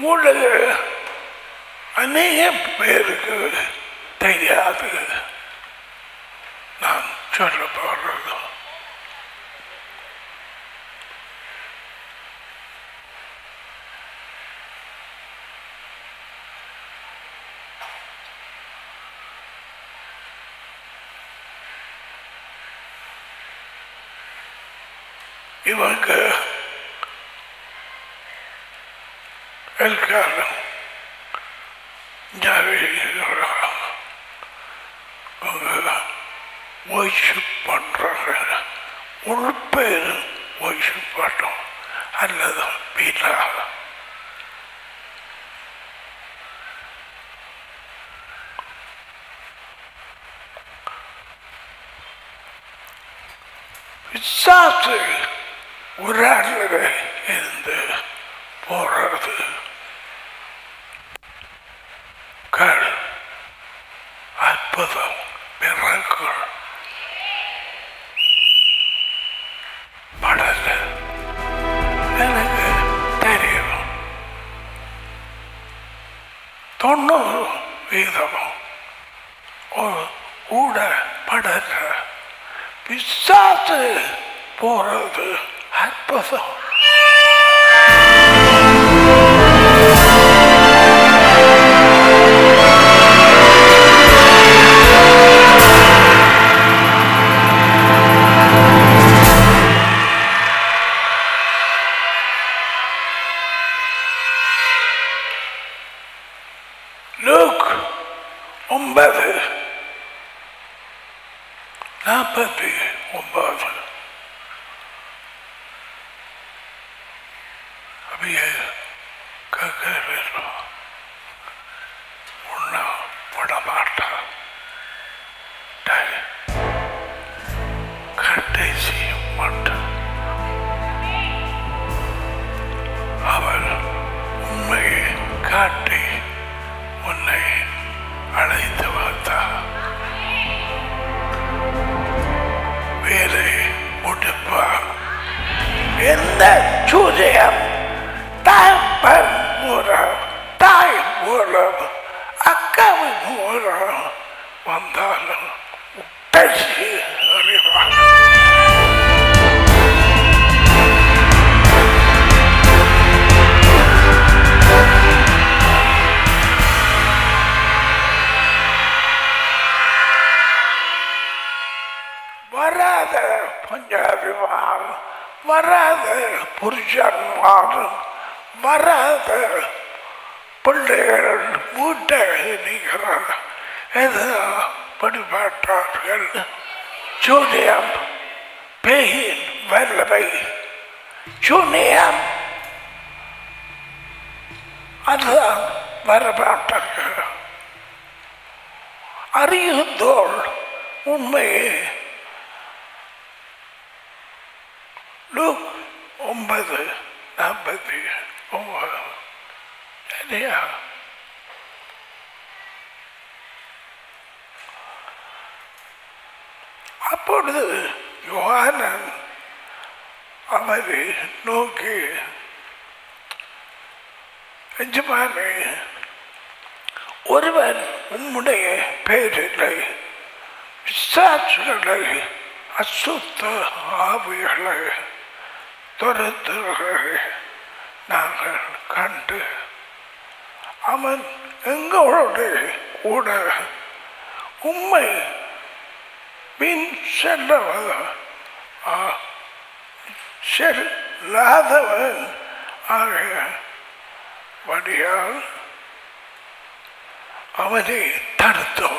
உங்களுக்கு அநேக பேருக்கு தெரியாது நான் சொல்ல போறது இவங்க எல்லாரும் ஒய்ஷிப் பண்றாங்க முழு பேர் ஒய்ஷிப் பண்ணும் அல்லது வீட்டா விசாசு ஒரு ஆளுக இருந்து போறது கள் அற்புதம் பிறகுள் படல எனக்கு தெரியும் தொண்ணூறு வீதமும் ஒரு கூட படல பிசாசு போறது அற்புதம் லூக் ஒன்பது நாற்பத்தி ஒன்பது அப்படியே கேட்கிறோம் உன்ன படமாட்டா கடைசி மட்டும் அவள் உண்மையை காட்டி உன்னை அழைத்து வந்தார் வேலை முடிப்பார் எந்த சூரியன் தாய்ப்பன் மூலம் தாய் மூலம் அக்காவின் மூலம் வந்தாலும் பேசி அறிவார் வராத பஞ்சாபிமார் வராத புருஷன்மார் வராத பிள்ளைகள் வீட்டை நிற்கிறார் எது படிப்பாட்டார்கள் சூனியம் பேயின் வல்லமை சூனியம் அதுதான் வரமாட்டார்கள் அறியுந்தோள் உண்மையே லூக் ஒன்பது நாற்பத்தி ஒன்பது சரியா அப்பொழுது யோகானன் அவரை நோக்கி எஜமானே ஒருவன் உம்முடைய பெயரில்லை பிசாசுகளை அசுத்த ஆவிகளை துரத்துகளை நாங்கள் கண்டு அவன் எங்களோட கூட உண்மை பின் செல்லவன் செல்லாதவன் ஆகிய வடியால் அவனை தடுத்தோம்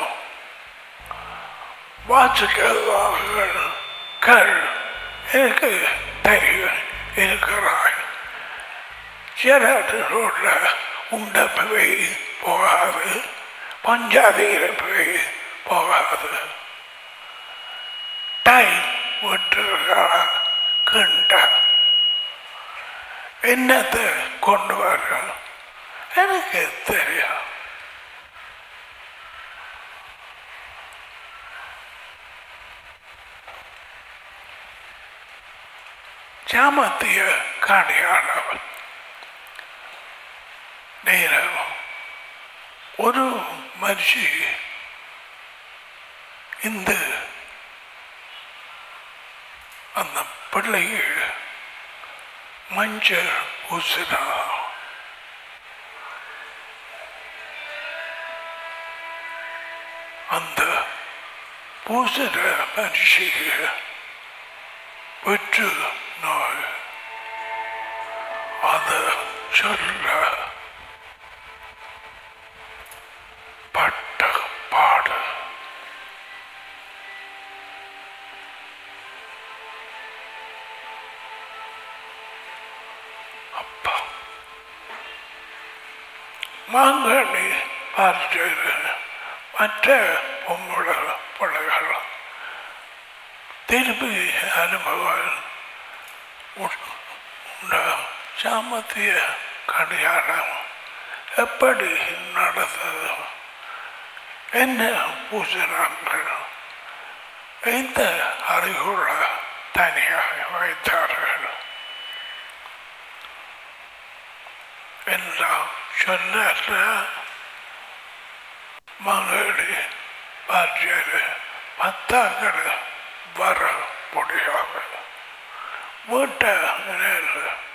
வாசிக்கிறவர்கள் கல் எனக்கு தெரியும் இருக்கிறாய் சிலரோட உண்ட போய் போகாது பஞ்சாதியில போய் போகாது டைம் விட்டுருக்கா கண்ட என்னத்தை கொண்டு வர எனக்கு தெரியும் ஜாமத்திய காணியாளவன் நேரம் ஒரு மனுஷி இந்த அந்த பிள்ளைக்கு மஞ்சள் பூசினா அந்த பூசின மனுஷிக்கு வெற்று நோய் அதை சொல்ல பட்ட பாடு அப்பா மாங்கனி பார்த்து மற்ற பொம்பளை பிள்ளைகள் திருப்பி அனுபவம் உண்ட சாமத்திய கல்யாணம் எப்படி நடந்தது என்ன பூசினார்கள் எந்த அறிகுற தனியாக வைத்தார்கள் எல்லாம் சொன்ன மகளி பாட்டியது பத்தாக்கள் வர முடியாது வீட்டை நேரில்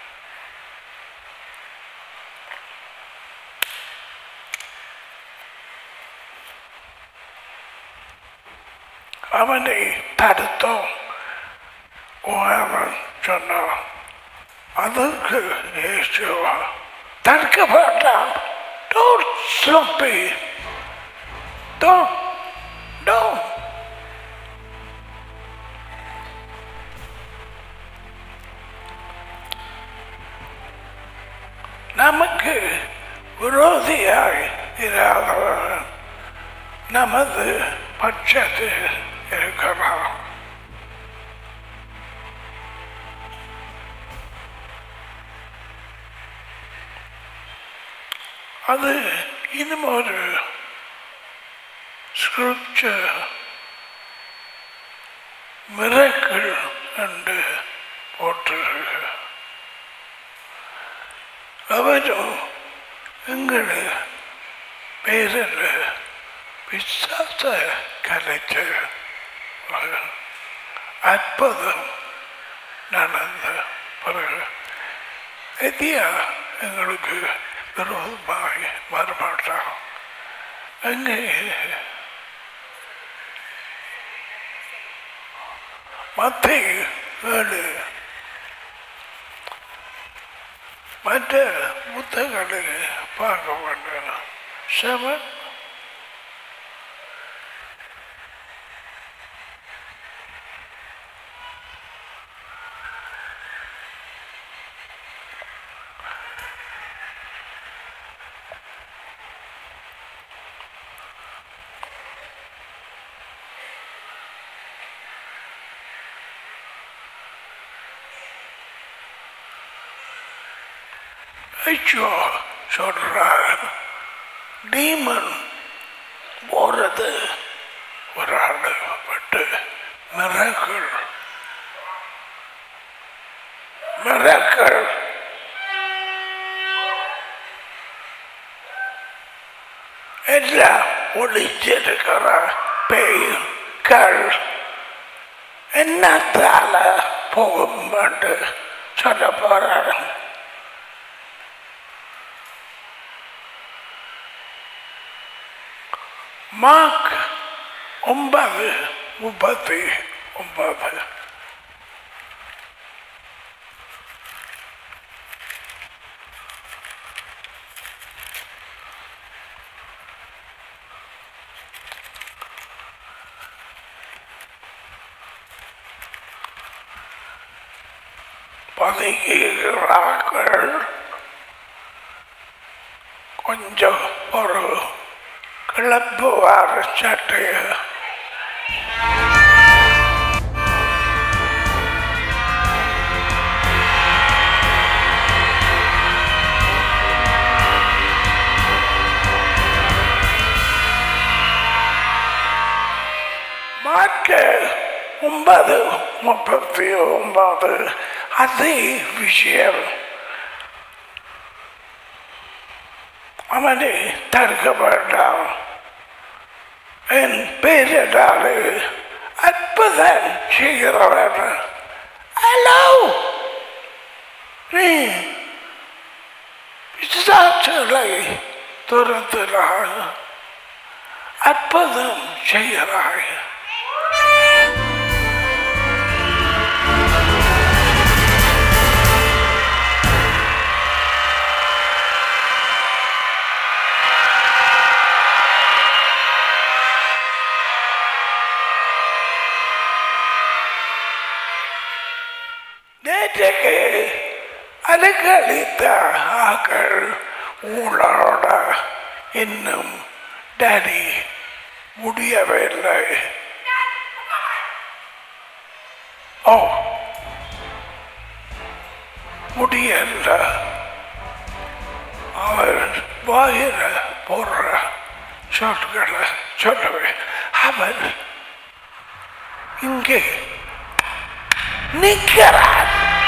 அவனை தடுத்தோம் உயரன் சொன்னான் அதற்கு இயேசுவா தடுக்க வேண்டாம் Don't stop me. Don't. Don't. நமக்கு விரோதியாய் இராதவன் நமது பட்சத்தில் இருக்கிறான் அது இன்னும் ஒரு ஸ்கிரிப்சர் மிரக்கள் என்று போட்டிருக்கு அவரும் எங்களை பேரில் விசாச கலைச்ச அற்புதம் நடந்த பிறகு எதியா எங்களுக்கு விரோதமாக வரமாட்டான் அங்கே மத்திய ஏழு மற்ற புத்தகங்களை பார்க்க வேண்டும் செவன் ஐயோ சொல்றார் டீமன் போறது ஒரு ஆள் பட்டு மிரக்கள் மிரக்கள் எல்லாம் ஒளிச்சிருக்கிற பேய்கள் என்னத்தால போகும் சொல்ல போறாரு மார்க் ஒன்பது முப்பத்தி ஒன்பது பதுங்குகிறார்கள் கொஞ்சம் ஒரு கிளப்புவார் சட்டைய மாற்ற ஒன்பது முப்பத்தி ஒன்பது அதே விஷயம் அவனை தடுக்க வேண்டாம் என் பேரிடாது அற்புதம் செய்கிறவன் ஹலோ நீ பிசாசுகளை துரத்துகிறாய் அற்புதம் செய்கிறாய் நேற்றைக்கு அலங்கழித்த ஆக்கள் உங்களோட இன்னும் டேடி முடியவில்லை ஓ முடியல அவர் வாயில போடுற சொற்களை சொல்லவே அவர் இங்கே நிற்கிறார்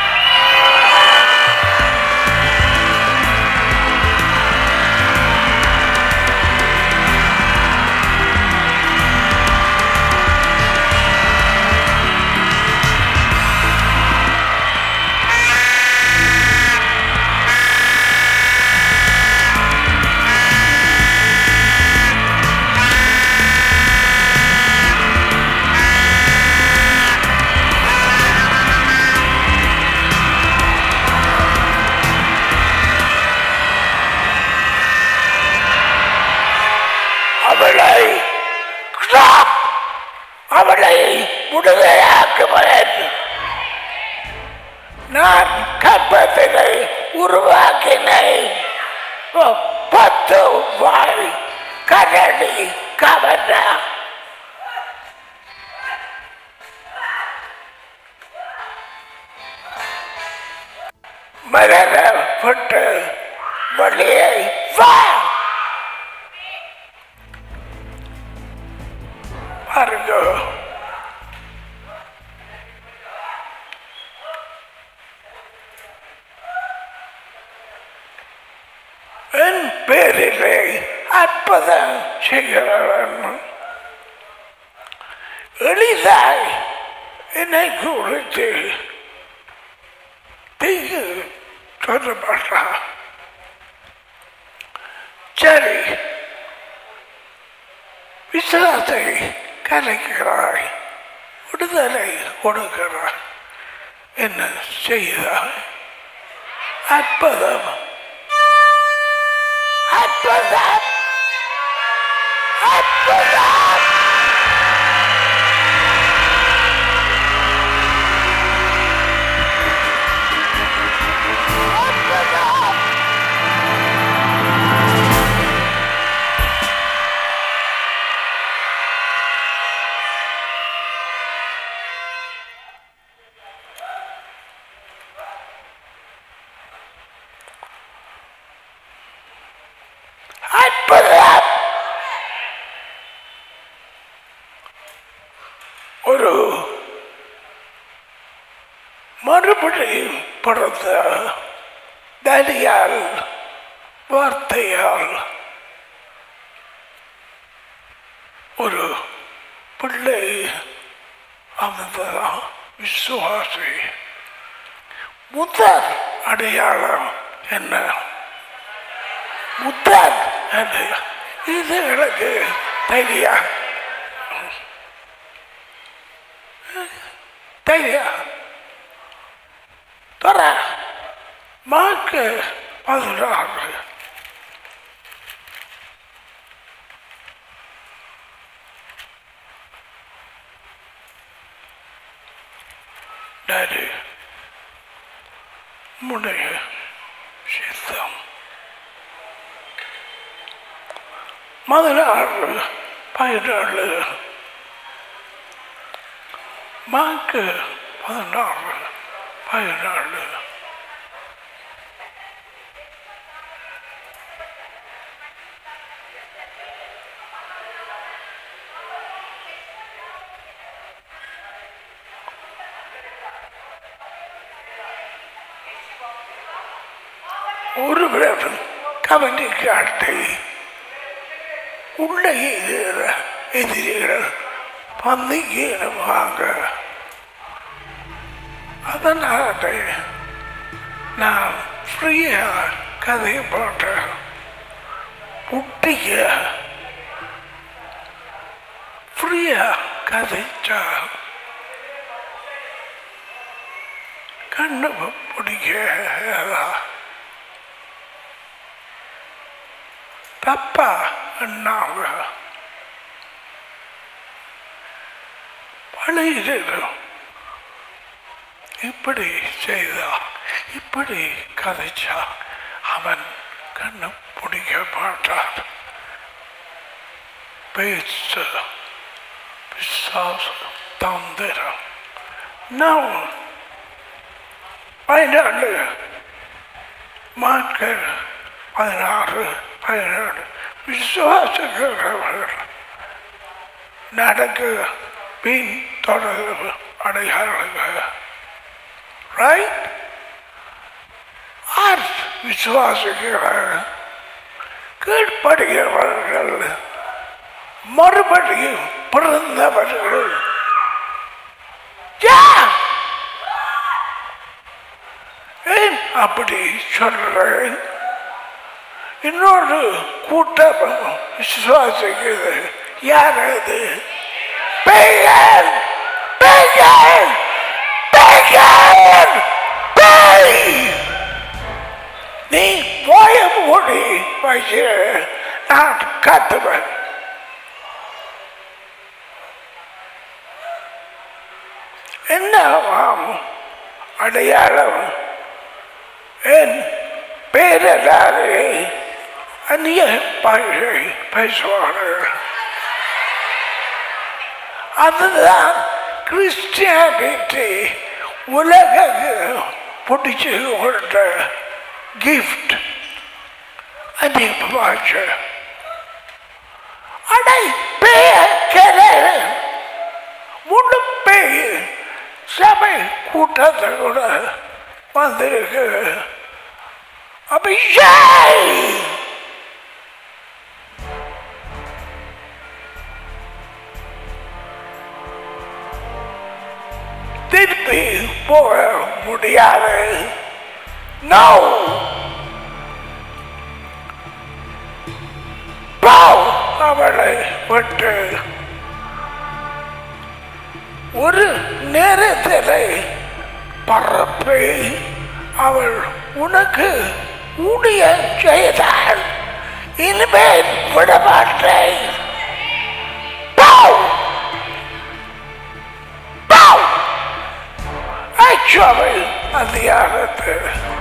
அவளை stop! அவளை விடுதலையாக்குவேன் நான் கற்பத்தினை உருவாக்கினேன் பத்து வாய் கரடி கவர்னா மலரப்பட்டு வெளியே வா பாருங்க என் பேரிலே அற்புதம் செய்கிறவன் எளிதாய் என்னை குறித்து தீங்கு சொல்ல மாட்டான் சரி விசுவாசை கலைக்கிறாய் விடுதலை கொடுக்கிறாய் என்ன செய்தாய் அற்புதம் அற்புதம் அற்புதம் அற்புதம் அற்புதம் ஒரு மறுபடியும் பிறந்த தனியால் வார்த்தையால் ஒரு பிள்ளை அமைந்ததான் விசுவாசி முதல் அடையாளம் என்ன முத்தான் அது இது எனக்கு தைரியா தைரியா தர மாக்கு பதினாறு டாடி முடைய சித்தம் பதினாறு பதினாலு மாக்கு பதினாறு பதினாலு ஒருவரும் கவனிக்காட்டி உள்ளே இருக்கிற எதிரிகள் பந்திக்கிடுவாங்க அதனால நான் ஃப்ரீயாக கதை போட்டேன் புட்டிய ஃப்ரீயாக கதைச்சா கண்ணு பிடிக்க தப்பா என்னாங்க பழையிலும் இப்படி செய்தா இப்படி கதைச்சா அவன் கண்ணு பிடிக்க மாட்டான் பேச பிசாசு தந்திரம் நான் பதினாலு மக்கள் பதினாறு பதினாறு விசுவாசங்கள் நடக்க பின் தொடர்பு அடையாளங்கள் ரைட் ஆர் விசுவாசிக்கிறார் கீழ்ப்படுகிறவர்கள் மறுபடியும் பிறந்தவர்கள் யார் ஏன் அப்படி சொல்றேன் இன்னொரு கூட்டம் விசுவாசிக்குது யார் அது பெயர் பெயர் பெயர் பேய் நீ போய மூடி வைக்கிற நான் கத்துவேன் என்ன அடையாளம் என் பேரலாறு அந்நிய பாஷை பேசுவார்கள் அதுதான் கிறிஸ்டியானிட்டி உலக பிடிச்சு கொண்ட கிஃப்ட் அந்நிய பாஷை அடை பேர முழு பேய் சபை கூட்டத்தோட வந்திருக்கு அபிஷேக் திருப்பி போக முடியாது நோ போ அவளை விட்டு ஒரு நேரத்தில் பரப்பை அவள் உனக்கு ஊழிய செய்தாள் இனிமேல் விடமாட்டேன் போ போ ஐச்சோவை அதிகாரத்து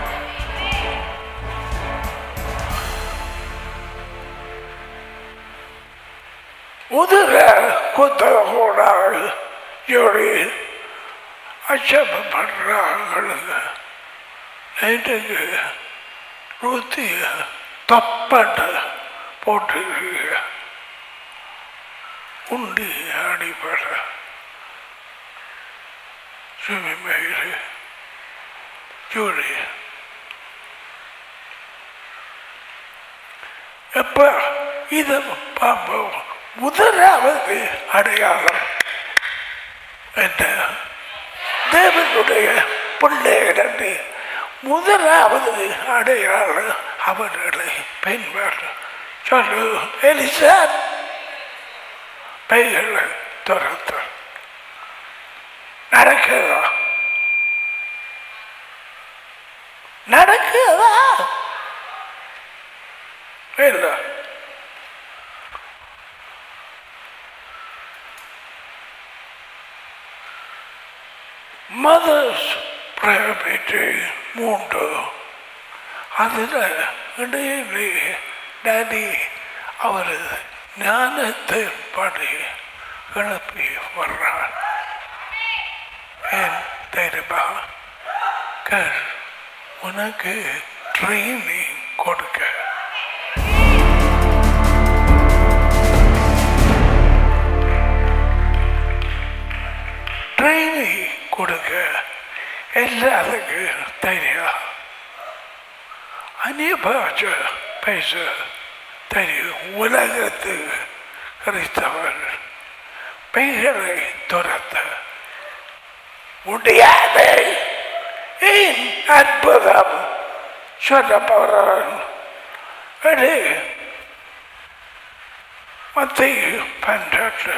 உதிர குத்தக கூடாது ஜோடி அச்சப்படுறாங்களுக்கு நைட்டுக்கு நூற்றி தப்பட்ட போட்டுருக்க உண்டி அடிப்பட சுமிமயிறு ஜோடி எப்ப இதை பார்ப்போம் முதலாவது அடையாளம் என்ன தேவனுடைய பிள்ளைகளை முதலாவது அடையாளம் அவர்களை பின்வர் சொல்லு எலிசா பெய்களை துரத்து நடக்குதா நடக்குதா இல்லை மதர்ஸ் பிரைவேட்டு மூன்று அதில் இடையிலே டேடி அவர் ஞானத்தை படி கிளப்பி வர்றார் ஏன் தெரியுமா கர் உனக்கு ட்ரைனிங் கொடுக்க ட்ரைனிங் கொடுக்க எல்லாத்துக்கும் தெரியும் அந்நிய பாஷை பேச தெரியும் உலகத்து கிறிஸ்தவர் பெய்களை துரத்த முடியாது ஏன் அற்புதம் சொல்ல போறான் அது மத்திய பன்னெண்டு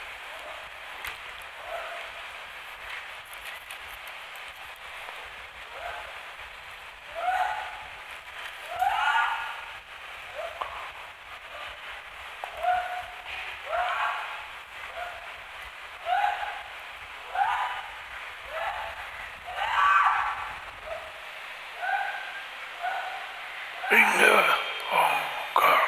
இங்க oh God.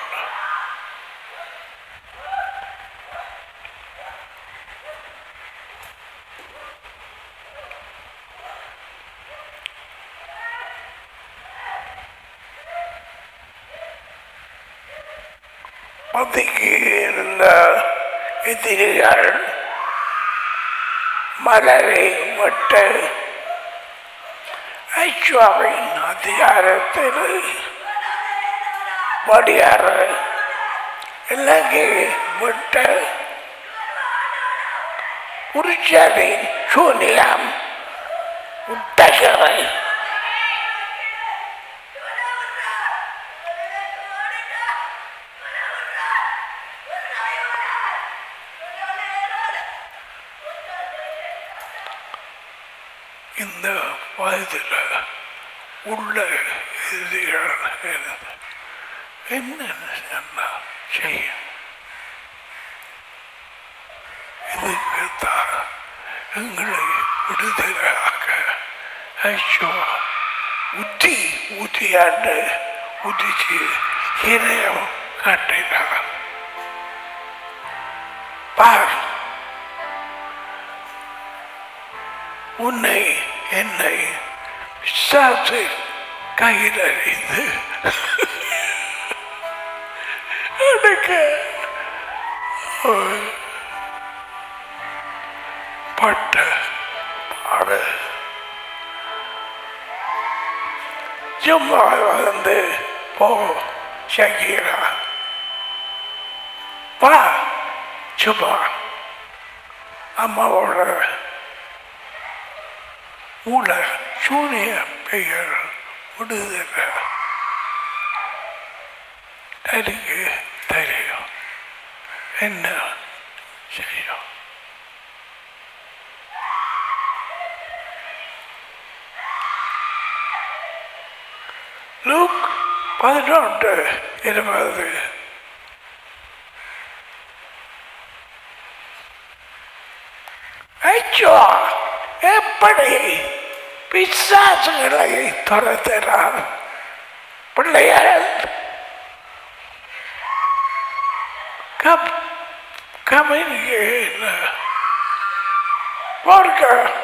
மத்திக்கு இருந்த எதிரிகள் மலரை விட்டு ஐஸ்வாவின் அதிகாரத்தில் வடியார இலங்கை விட்டு புருஷனின் சூனியம் உத்தகரை இந்த வயதில் உள்ள எதிரிகள் இருந்து என்ன சொன்னால் செய்யும் இதுக்குத்தான் எங்களை விடுதலையாக்க ஐயோ உத்தி ஊத்தியாண்டு உதிச்சு இதயம் காட்டினார் பார் உன்னை என்னை சாத்து கையில் அறிந்து எனக்கு பட்ட பாடு சும்மா வந்து போ சங்கீரா வா சும்மா அம்மாவோட மூல சூரிய பெயர் விடுதலை எனக்கு தெரியும் என்ன செய்யும் லூக் பதினொன்று இருபது ஐயோ எப்படி பிசாசுகளை துரத்தினார் பிள்ளைகள் கம் கம்யூனிகேட் பார்க்க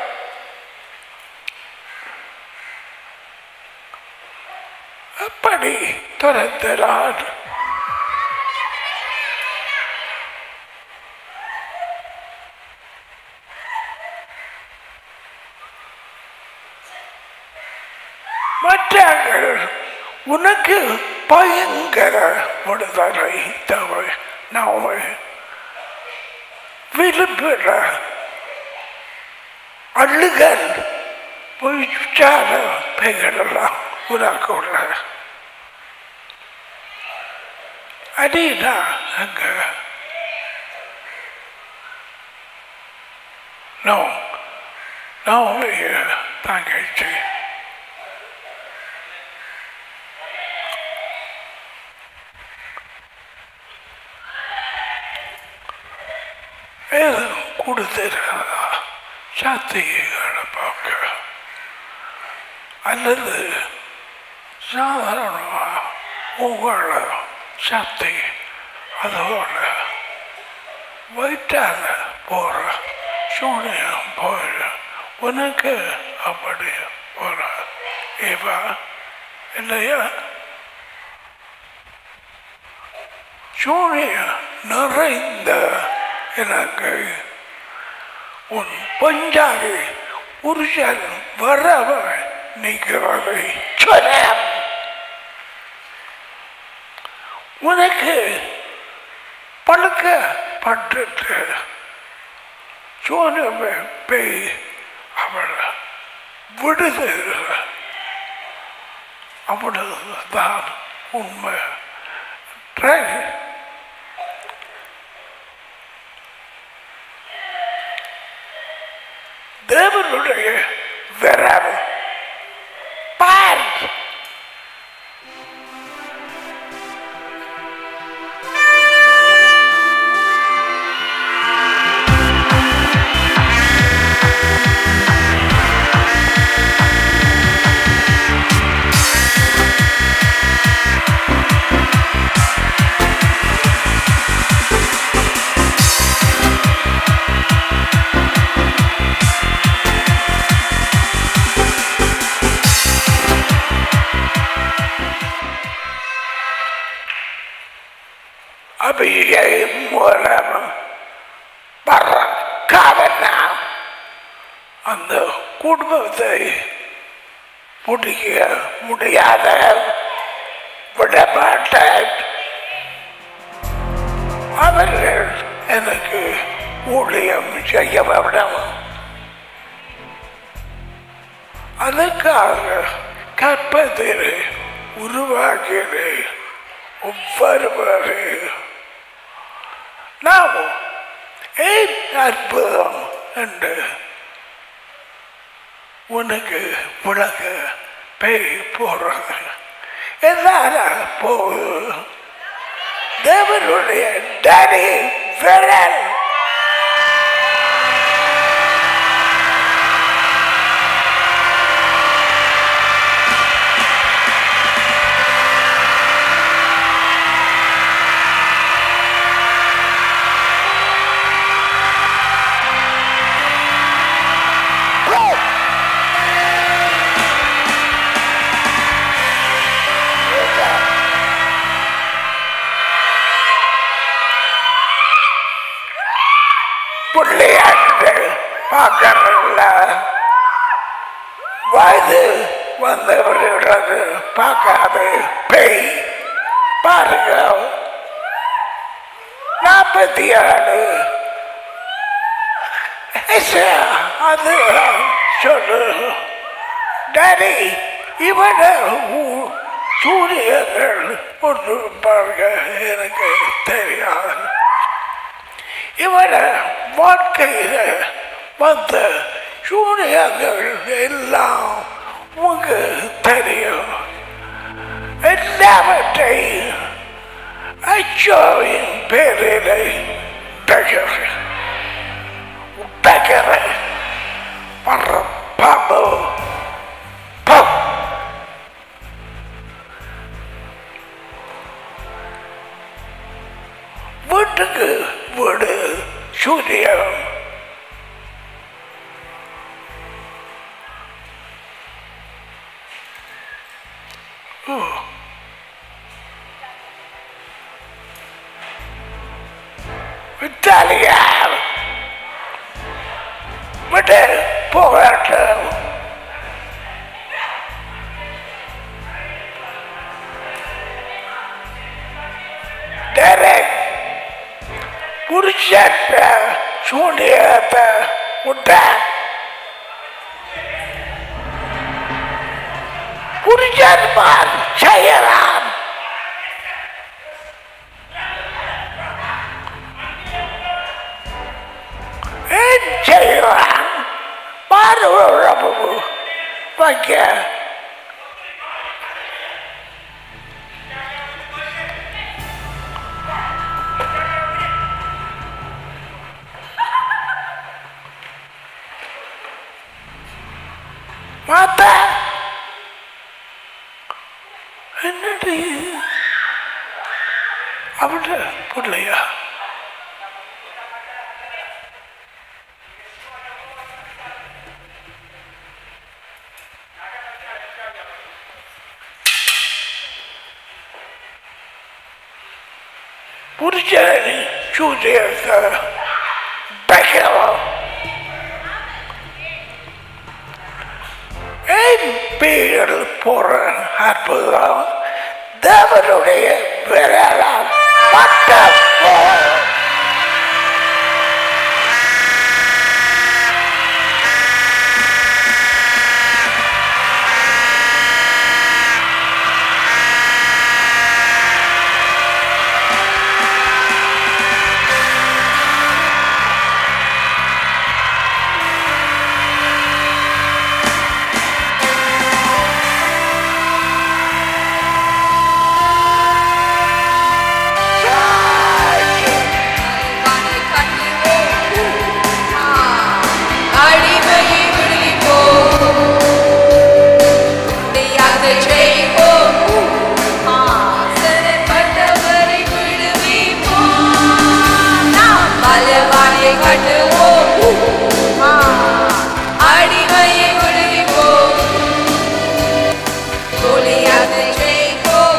அப்படி துரத்தினார் மற்றவர்கள் உனக்கு பயங்கர விடுதலை தேவை நாம விரும்புகிற அள்ளுகள் பொய்ச்சார பெயரெல்லாம் உனக்கு உள்ள அடினா அங்க நோ நோ தங்கச்சி வேதம் கொடுத்திருக்கிறதா சாத்திகளை பார்க்க அல்லது சாதாரணமாக உங்களோட சக்தி அதோட வயிற்றால போகிற சூனியம் போயிட உனக்கு அப்படி போகிற ஏவா இல்லையா சூனியம் நிறைந்த எனக்கு உன் பஞ்சாதி புருஷன் வரவ நிற்கிறதை சொன்ன உனக்கு பழக்கப்பட்டுட்டு சோனமே பேய் அவளை விடுது அவ்வளவுதான் உண்மை Right? தேவனுடைய விரல் பார் அபியை மூலம் பறக்காதனா அந்த குடும்பத்தை முடிக்க முடியாத விடமாட்டேன் அவர்கள் எனக்கு ஊழியம் செய்ய வேண்டும் அதுக்காக கற்பத்தில் உருவாக்கிறேன் ஒவ்வொருவரே நாமும் ஏன் அற்புதம் என்று உனக்கு விளக்க பேய் போடுறது எதால போகுது தேவனுடைய டேடி விரல் பிள்ளையாட்டு பார்க்கறதில்ல வயது வந்தவர்களுக்கு பார்க்காத பேய் பாருங்க நாற்பத்தி ஏழு அது சொல்லு டாடி இவன ஊ- சூரியர்கள் ஒன்று பாருங்க எனக்கு தெரியாது இவர வாழ்க்கையில வந்த சூரியர்கள் எல்லாம் உங்க தெரியும் எல்லாவற்றையும் அச்சோவின் பேரிலே பெயர் பெயர பாம்பு பம் வீட்டுக்கு வீடு சூரியன் இத்தாலியா விட்டு போகட்டும் டேரக்ட் புருஷத்த சூனியத்தை விட்டான் புருஷன் மான் செய்யறான் ஏன் செய்யறான் பாரு வைக்க மாத்தா என்னடி அவட பிள்ளையா புரிச்சனி சூரியக்க பக்கலாம் ஏன் பேர்கள் போற அற்புதம் தேவனுடைய பெறலாம் பட்டம் வானை கட்டுவோம் அடிமையை விடுவிப்போம் முடியாத ஜெயிப்போம் சிறைப்பட்டவரை விடுவிப்போம் நாம் பலவானை கட்டுவோம் அடிமையை விடுவிப்போம் முடியாத ஜெயிப்போம்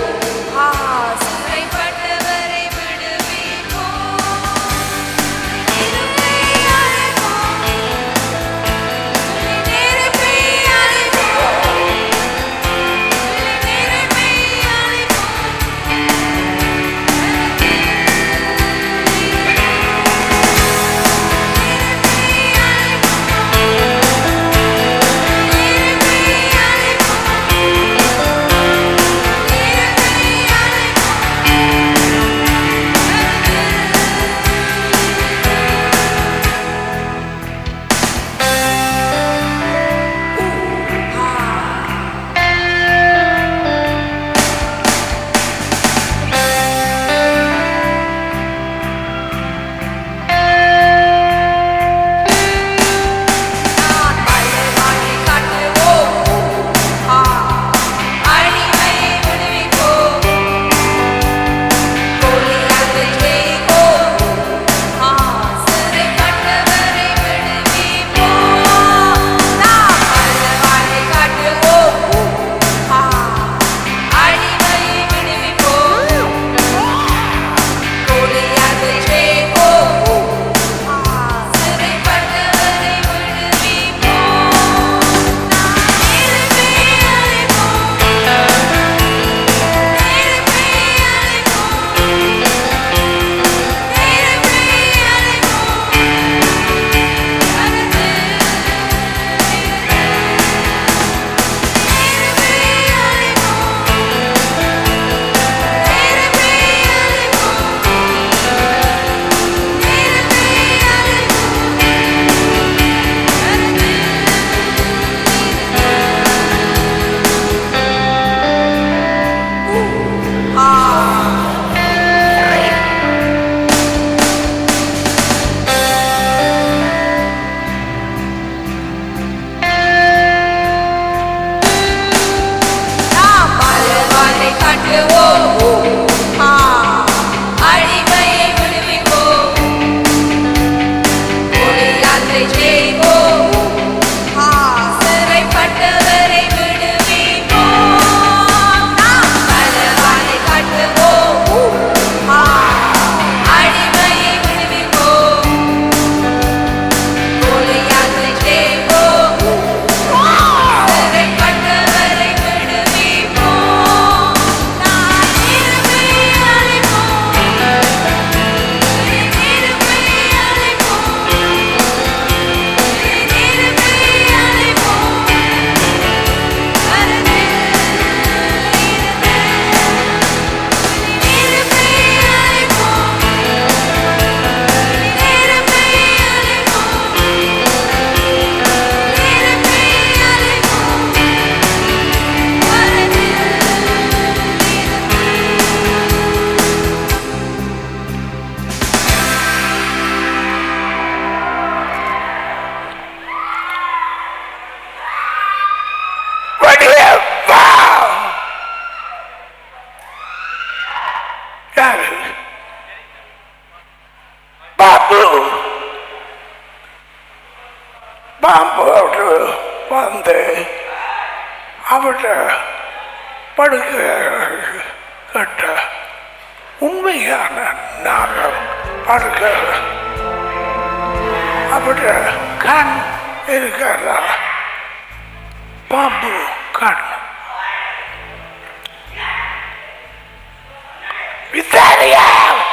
சிறைப்பட்டவரை விடுவிப்போம் நெருப்பை அணைப்போம் நெருப்பை அணைப்போம் நெருப்பை அணைப்போம் நான் பலவானை கட்டுவோம் அடிமையை விடுவிப்போம் கோலியாத ஜெயிப்போம் சிறைப்பட்டவரை விடுவிப்போம் நாம் பலவானை கட்டுவோம் அடிமையை விடுவிப்போம் கோலியாத ஜெயிப்போம் சிறைப்பட்டவரை விடுவிப்போம் நாம் நெருப்பை அணைப்போம் நெருப்பை அணைப்போம் நாம் பலவானை கட்டுவோம் அடிமையை விடுவிப்போம் கோலியாத்தை ஜெயிப்போம் சிறைப்பட்டவரை விடுவிப்போம் நாம் பலவானை கட்டுவோம் அடிமையை விடுவிப்போம் கோலியாத்தை ஜெயிப்போம் சிறைப்பட்டவரை விடுவிப்போம் நான் நெருப்பை அணைப்போம் நெருப்பை அணைப்போம் நெருப்பை அணைப்போம் வரது நெருப்பை அணைப்போம் நெருப்பை அணைப்போம் வடிவே வா யாரு பாபு பாம்போடு வந்து அவட படுக்க கட்ட உண்மையான நாகம் படுக்க அவட கண் இருக்கிறா பாம்பு கண் சரியா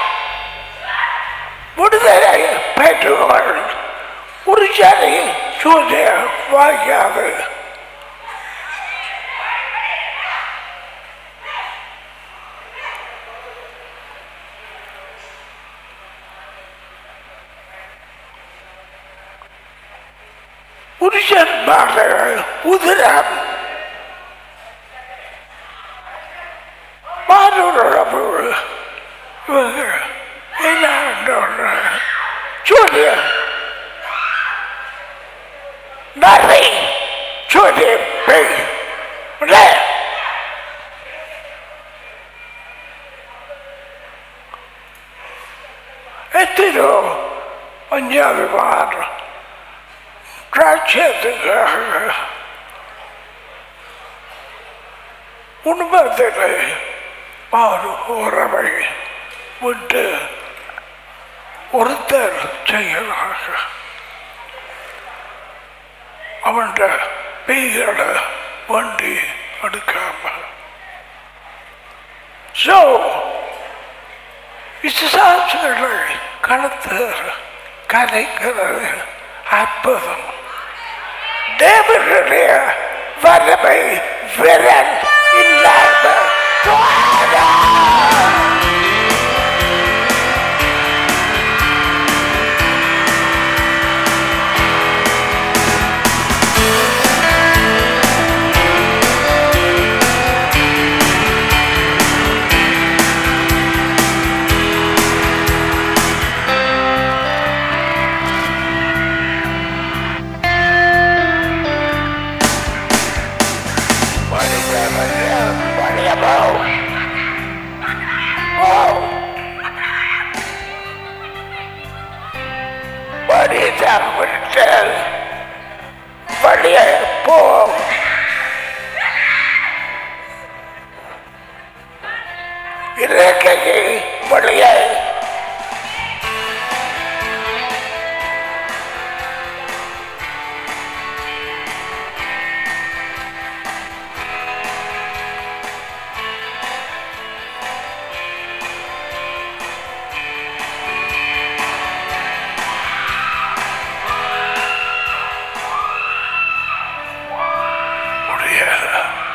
விடுதலை பெற்றுகள் ஒரு சரி சூரிய வாய்க்காது புருஷன் பாடல் உதிரம் மாறுறப்பு இவங்க என்ன சூரிய நரி சூரிய பெய் எத்தனோ பஞ்சாபி மாறும் ராஜ்யத்துக்காக குடும்பத்தில் மாறு உறவை விட்டு ஒருத்தர் செய்யலாக அவன் பெய்களை வண்டி எடுக்காம ஸோ விசுவாசங்களை கலத்து கலைக்கிறது அற்புதம் தேவனுடைய வல்லமை விரல் இல்லாத வழியே போ இலக்கைக்கு வழியே முடியாது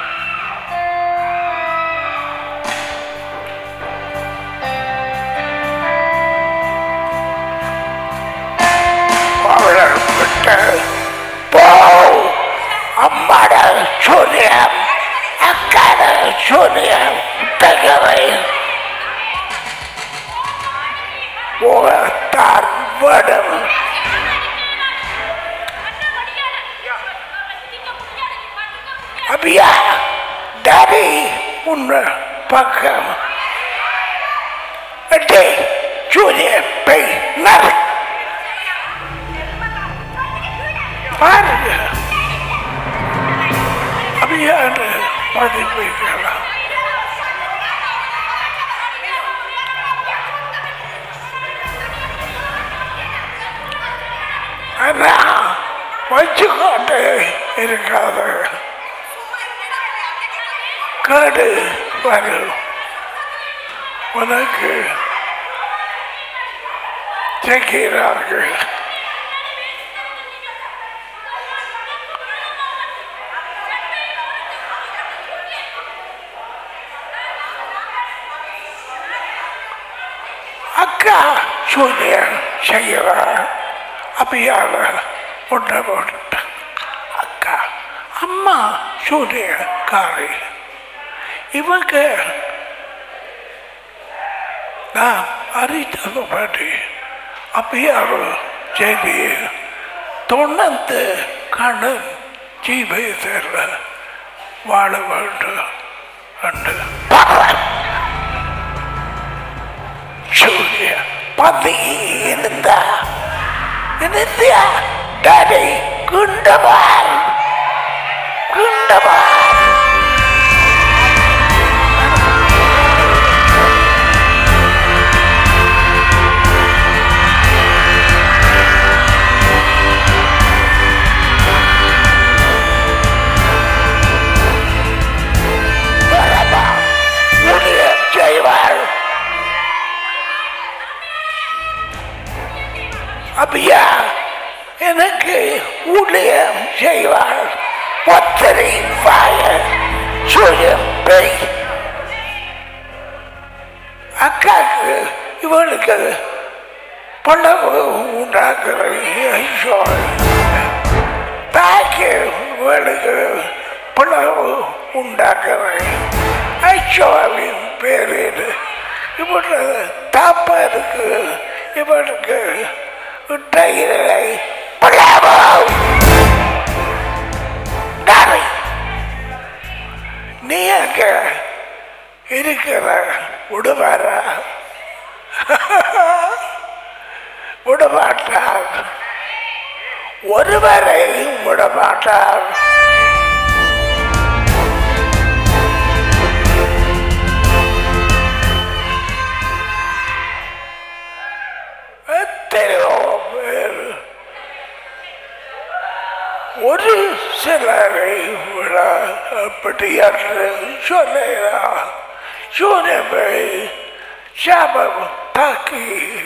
அவளை விட்டு போ அம்மாட சூரியம் அக்காட சூரியம் தகவை முகத்தான் வடம் அபியா டாடி உன்னை பக்கம் அட்டே சூரிய பெய் நர் பாருங்க அபியான்னு பதிப்பிக்கலாம் ஆனா வச்சுக்கோட்டு இருக்காது காடு வரும் உனக்கு செய்கிறார்கள் அக்கா சூரிய செய்கிறார் அப்படியான ஒன்றை போட்டு அக்கா அம்மா சூரிய காரி இவங்க நான் அறிந்தபடி அப்படியான செய்தி தொண்ணூத்து கண்ணன் ஜீவிதத்தில் வாழ வேண்டும் என்று சூரிய பதி இருந்தா இருந்தா டாடி குண்டவான் குண்டவான் பரமா ஊழியம் செய்வார் பத்தரை வாய சூரியன் பெய் அக்காக்கு இவளுக்கு பணம் உண்டாக்குற ஐயோ தாய்க்கு இவளுக்கு பணம் உண்டாக்குற ஐயோவின் பேர் இவனு தாப்பா இருக்கு இவனுக்கு டயிரை பலாபம் நாளை நீ அங்க இருக்கிற விடுவாரா விடமாட்டார் ஒருவரை விடமாட்டார் எத்தனையோ பேர் ஒரு சிலரை விட அப்படி என்று சொல்லுகிறார் சூரியமை சாபம் தாக்கி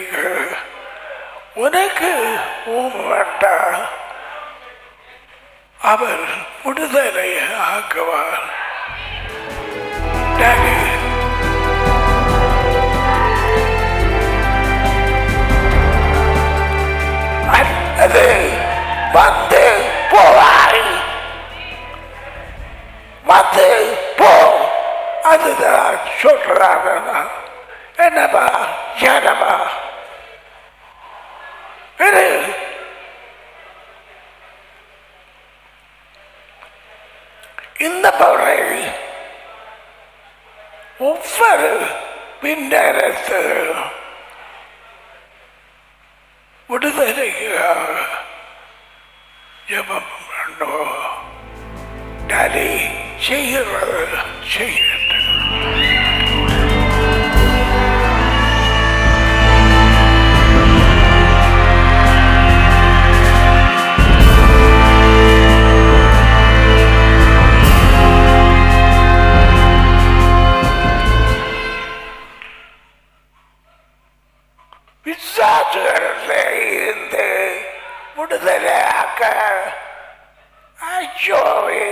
உனக்கு வேண்டா அவர் விடுதலை ஆக்குவார் டாடி அது வந்து போவாய் வந்து போ அதுதான் சொல்றாங்க என்னப்பா ஏனப்பா இது இந்த பொருளை ஒவ்வொரு பின்னரத்து விடுதலைக்காக ஜபம் பண்ணுவோம் டாடி செய்கிறது செய்யட்டும் பிசாசுகளில் இருந்து விடுதலையாக்க ஐயோவை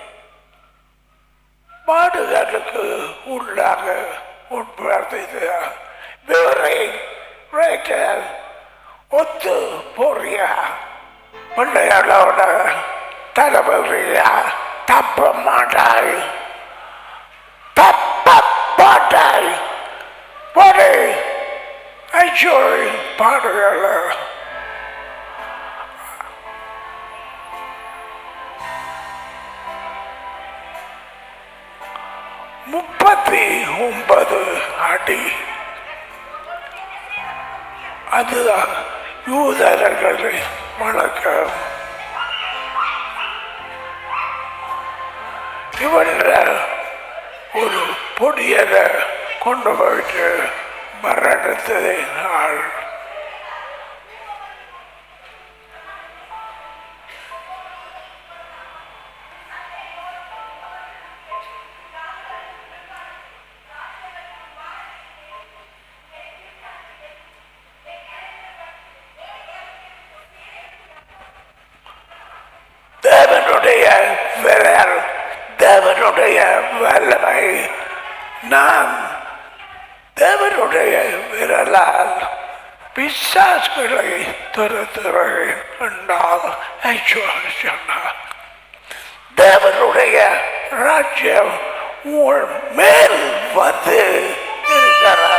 பாடுகளுக்கு உள்ளாக உட்படுத்த விவரை ரேட்டர் ஒத்து போறியா பிள்ளைகளோட தலைவரியா தப்ப மாட்டாய் தப்ப மாட்டாய் போடு ஐயோ பாடுகளை முப்பத்தி ஒன்பது அடி அதுதான் யூதர்களை வணக்கம் இவன ஒரு பொடியரை கொண்டு போயிட்டு மரணத்தை நாள் தேவனுடைய விரல் தேவனுடைய வல்லமை நான் தேவனுடைய விரலால் பிசாசுகளை துரத்துறேன் என்றால் ஐயோ சொன்னார் தேவனுடைய ராஜ்யம் உன் மேல் வந்து இருக்கிறது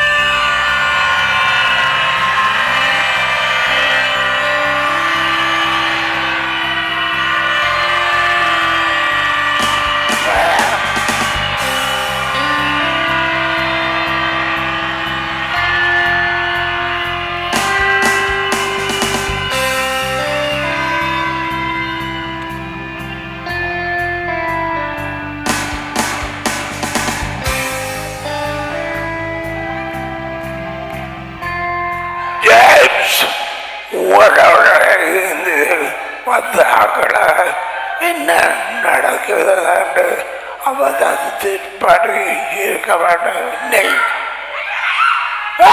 ஜேம்ஸ் உங்களோட இருந்து வந்தாக்களை என்ன நடக்குதுன்னு அவதானத்தின்படி இருக்க வேண்டும் நீ ஆ!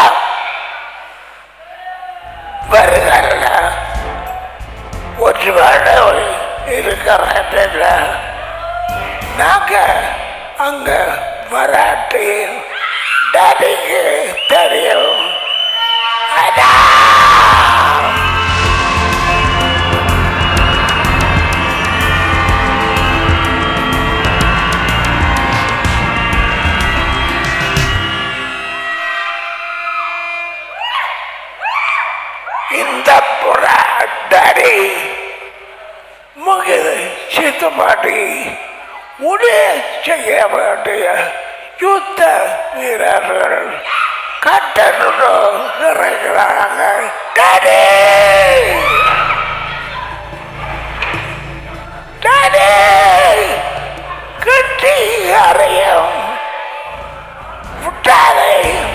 வருகிறல்ல ஒரு வேளை இருக்கிற நாங்க அங்க வராட்டி டாடிக்கு தெரியும் அடா! இந்த புறா டாடி முகிது சித்தமாட்டி உடைய செய்ய வேண்டிய யுத்த வீரர்கள் கட்டணு இறங்குறாங்க டாடி டாடி கட்டி அறையும் விட்டாதை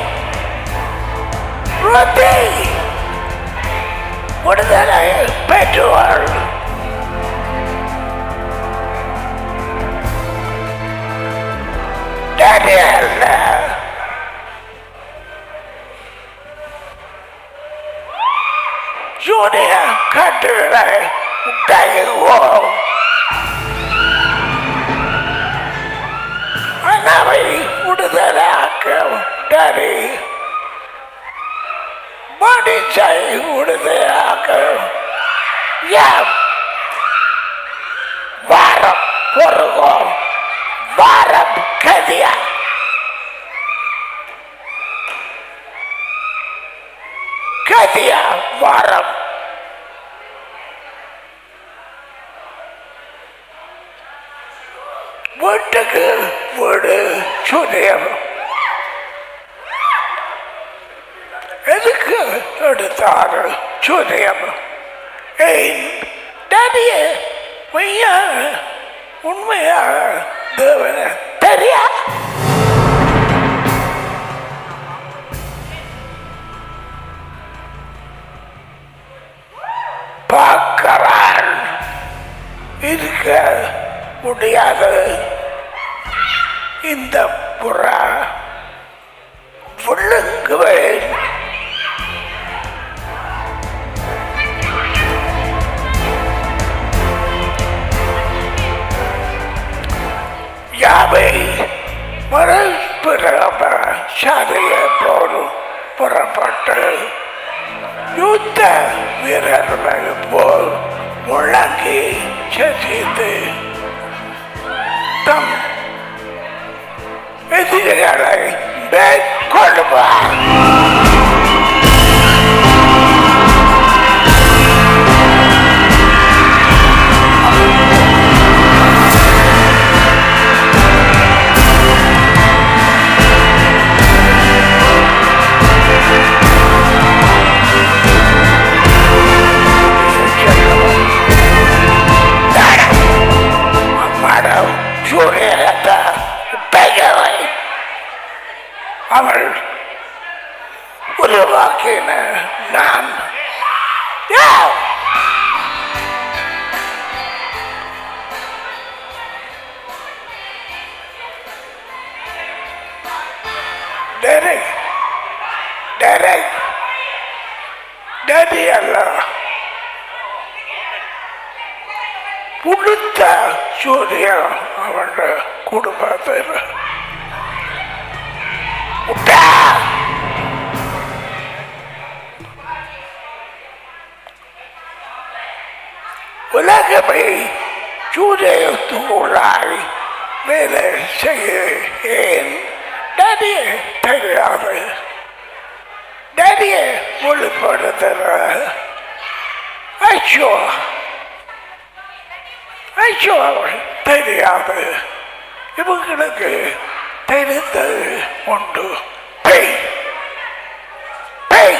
ருத்தி விடுதலை பெற்றுவாள் Daniel. ஜூனிய கட்டுகளை உண்டாயிருவோம் அண்ணாவை விடுதலாக்க டாடி மடிச்சை விடுதலாக்க ஏன் வாரம் பொருவோம் வாரம் கதியா கதியா வாரம் வீட்டுக்கு வீடு சுனியம் எதுக்கு எடுத்தாரு சுனியம் ஏன் டாடியே மையா உண்மையாக தேவன தெரியா பார்க்கிறான் இருக்க முடியாது இந்த புறா விழுங்குவேன் யாவை மரப்பிரம சாலைய போலும் புறப்பட்டு யுத்த வீரர்கள் போல் முழங்கி செசித்து தம் எதிரிகளை மேற்கொள்வார் அம்மாடம் சூரியத்தை பெயரை அவள் உருவாக்கின நான் யார்? டேரக் டேரக் டேடி அல்ல புழுத்த சூரியன் அவன் குடும்பத்தில் விட்டா உலகமே சூரியத்துக்குள்ளாய் வேலை செய்கிறேன் டேடியே தெரியாது டேடியே வெளிப்படுத்துற ஐயோ ஐயோ தெரியாது இவங்களுக்கு தெரிந்தது உண்டு பேய் பேய்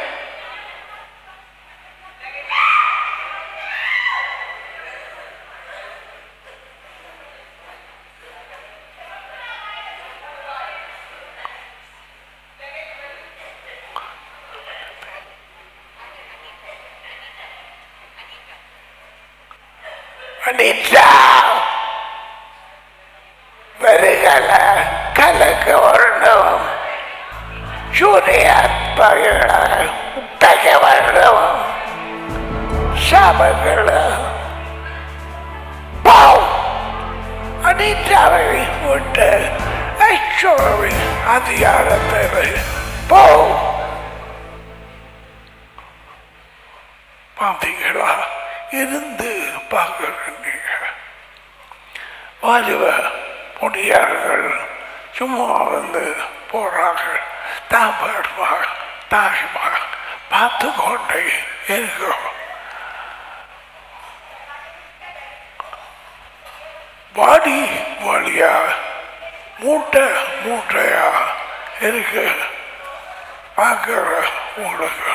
அனிதா வருகல கலக்க வரணும் சூரிய பகல தக வரணும் சாபங்கள அனிதாவை விட்டு ஐஸ்வர்வின் அதிகாரத்தில் போ பார்த்தீங்களா இருந்து பார்க்குறீங்க வாலிப முடியார்கள் சும்மா வந்து போறாங்க தாம்பா தாய்மா பார்த்து கொண்டே இருக்கிறோம் வாடி வழியா மூட்டை மூட்டையா இருக்கு பார்க்குற உங்களுக்கு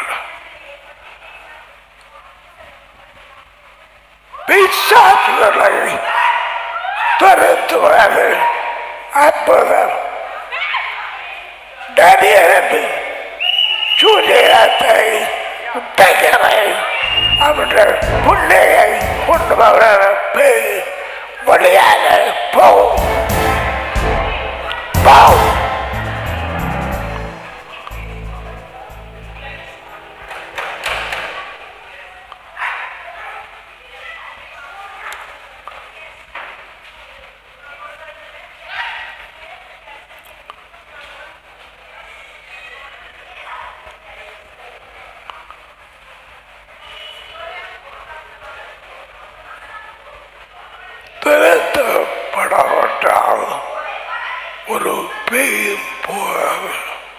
பிசாசுகளை துரத்துவது அற்புதம் டனியரது சூரியத்தை உட்டைகளை அவருடைய பிள்ளையை கொண்டு வர பேய் வழியாக போ போ திறத்தப்படாவிட்டால் ஒரு பேயும் போகாது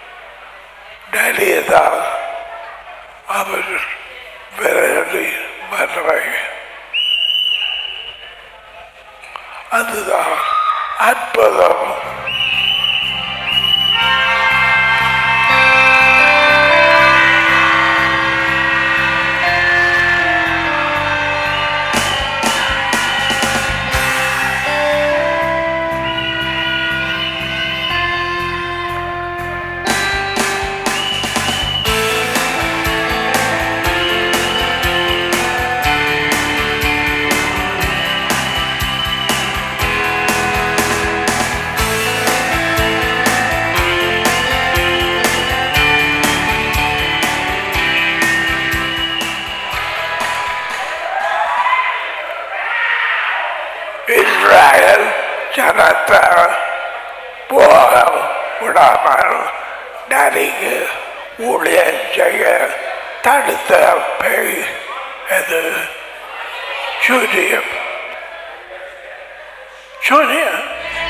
டலியதான் அவர் விரலி மறை அதுதான் அற்புதம் இஸ்ராயல் ஜனத்தை போக விடாமல் நரிக்கு ஊழியம் செய்ய தடுத்த பேய் அது சூரியம் சூரியம்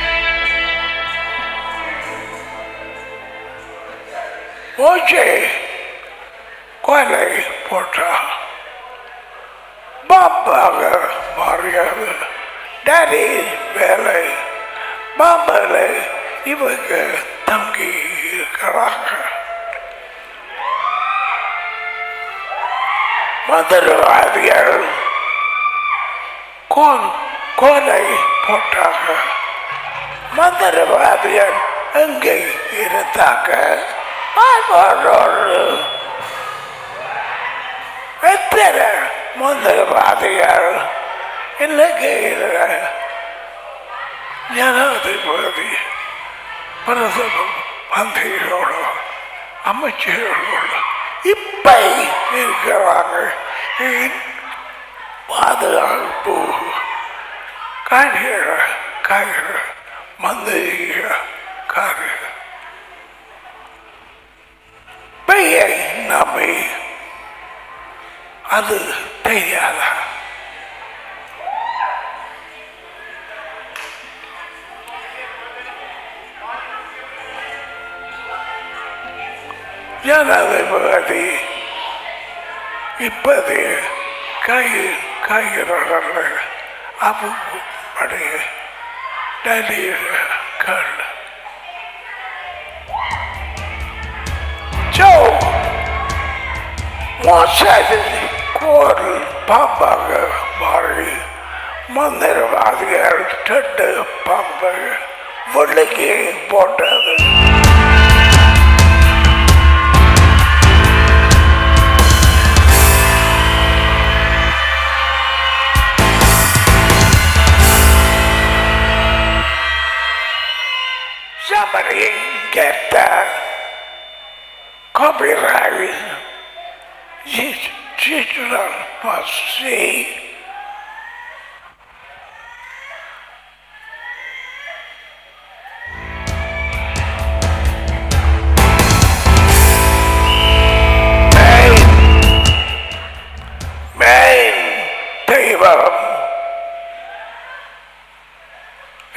ஓச்சை கொலை போட்டான் பாம்பாக மாறியது டேடி வேலை பாம்பில் இவங்க தங்கி இருக்கிறாங்க மதுரவாதிகள் கோல் கோலை போட்டாங்க மந்திரவாதிகள் எங்கே இருந்தாங்க அவரோடு எத்தனை மந்திரவாதிகள் இலங்கையில் ஜனாதிபதி பிரதம மந்திரியோட அமைச்சர்களோட இப்ப இருக்கிறாங்க ஏன் பாதுகாப்பு காரிய காரிய மந்திரிக காரிய பெயை நம்பி அது தெரியாதா ஜனாதிபதி இப்போது கை காய்கிறார்கள் அப்படி டெல்லியில் ஜோ மோசடி கோல் பாம்பாக மாறி மந்திரவாதிகள் ரெண்டு பாம்பு வெள்ளைக்கு போட்டது Somebody get that copyright. Digital must see.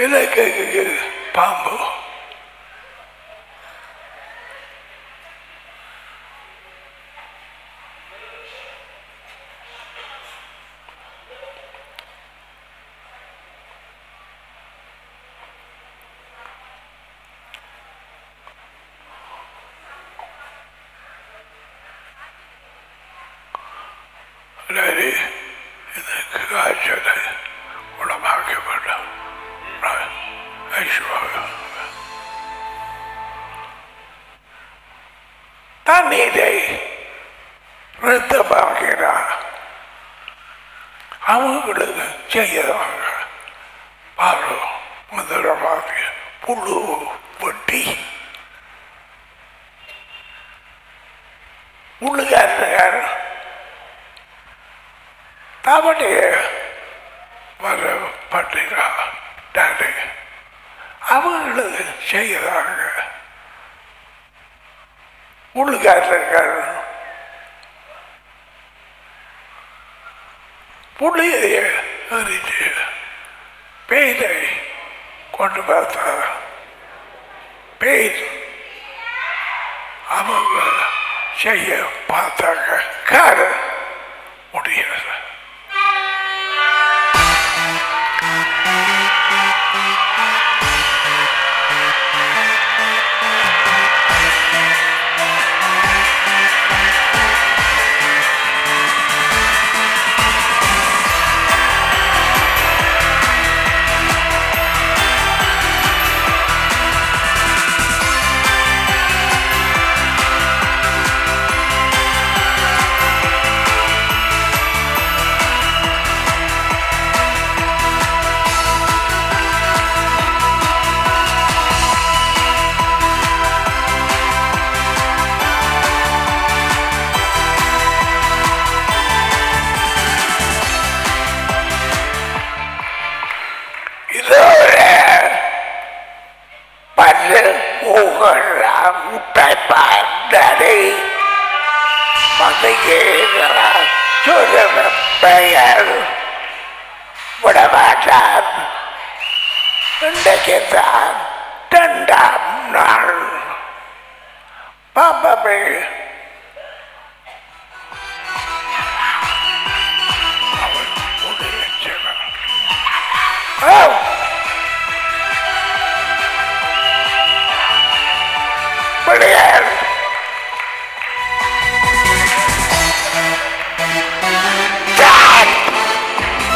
இலக்கு பாம்பு அதாவது இந்த காய்ச்சலை குணமாக்க வேண்டும் ஐஸ்வர்யம் தண்ணீரை ரத்தமாக்கிறார் அவங்களுக்கு செய்யறாங்க பாரு முதலமாக புழு வெட்டி உள்ளுகாரர் தவணைய வர பட்டிரா டாடி அவங்களுக்கு செய்யறாங்க உள்ளுகாரர்கள் புள்ளியை அறிஞ்சு பெயினை கொண்டு பார்த்தா பெயின் அவங்க செய்ய பார்த்தாங்க காரு முடியல இதோட பல்லு மூகலாம் முட்டைப்பாண்டரை மதையேறார் சுரம பெயர் விடமாட்டான் இன்றைக்குத்தான் இரண்டாம் நாள் பாப்பமே அவன் முடியச்சவன் Oh! Brilliant! Dad!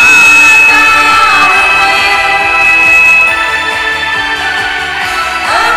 அவர்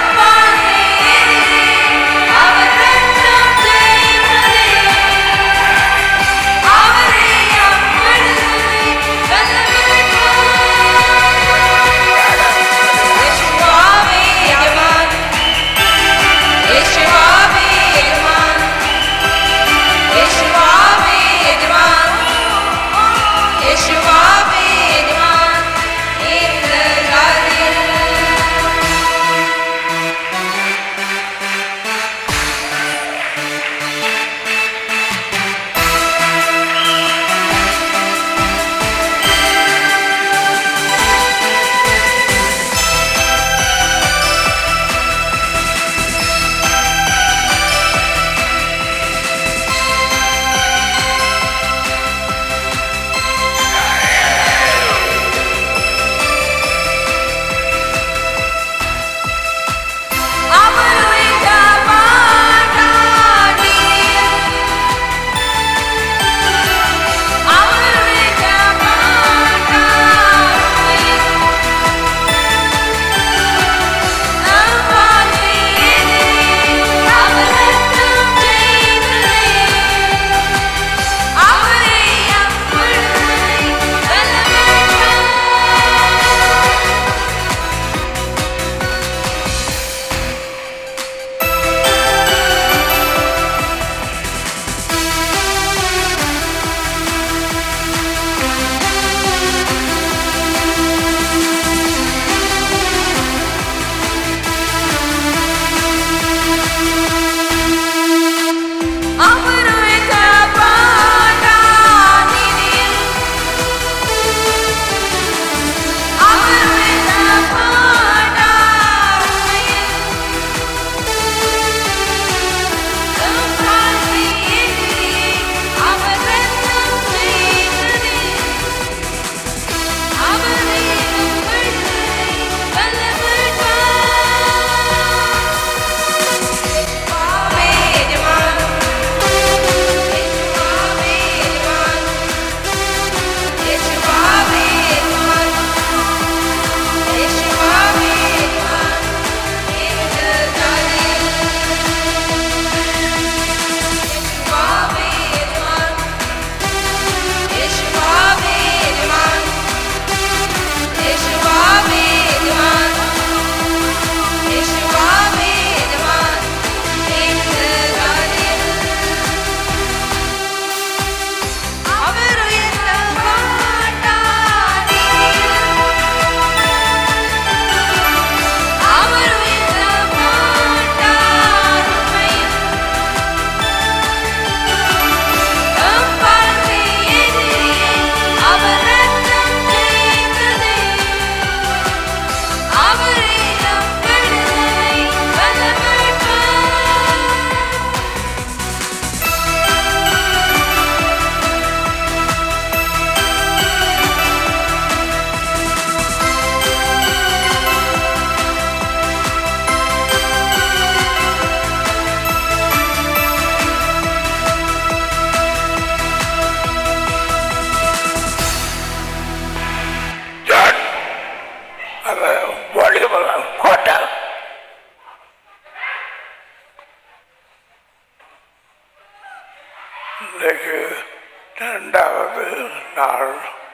நாள்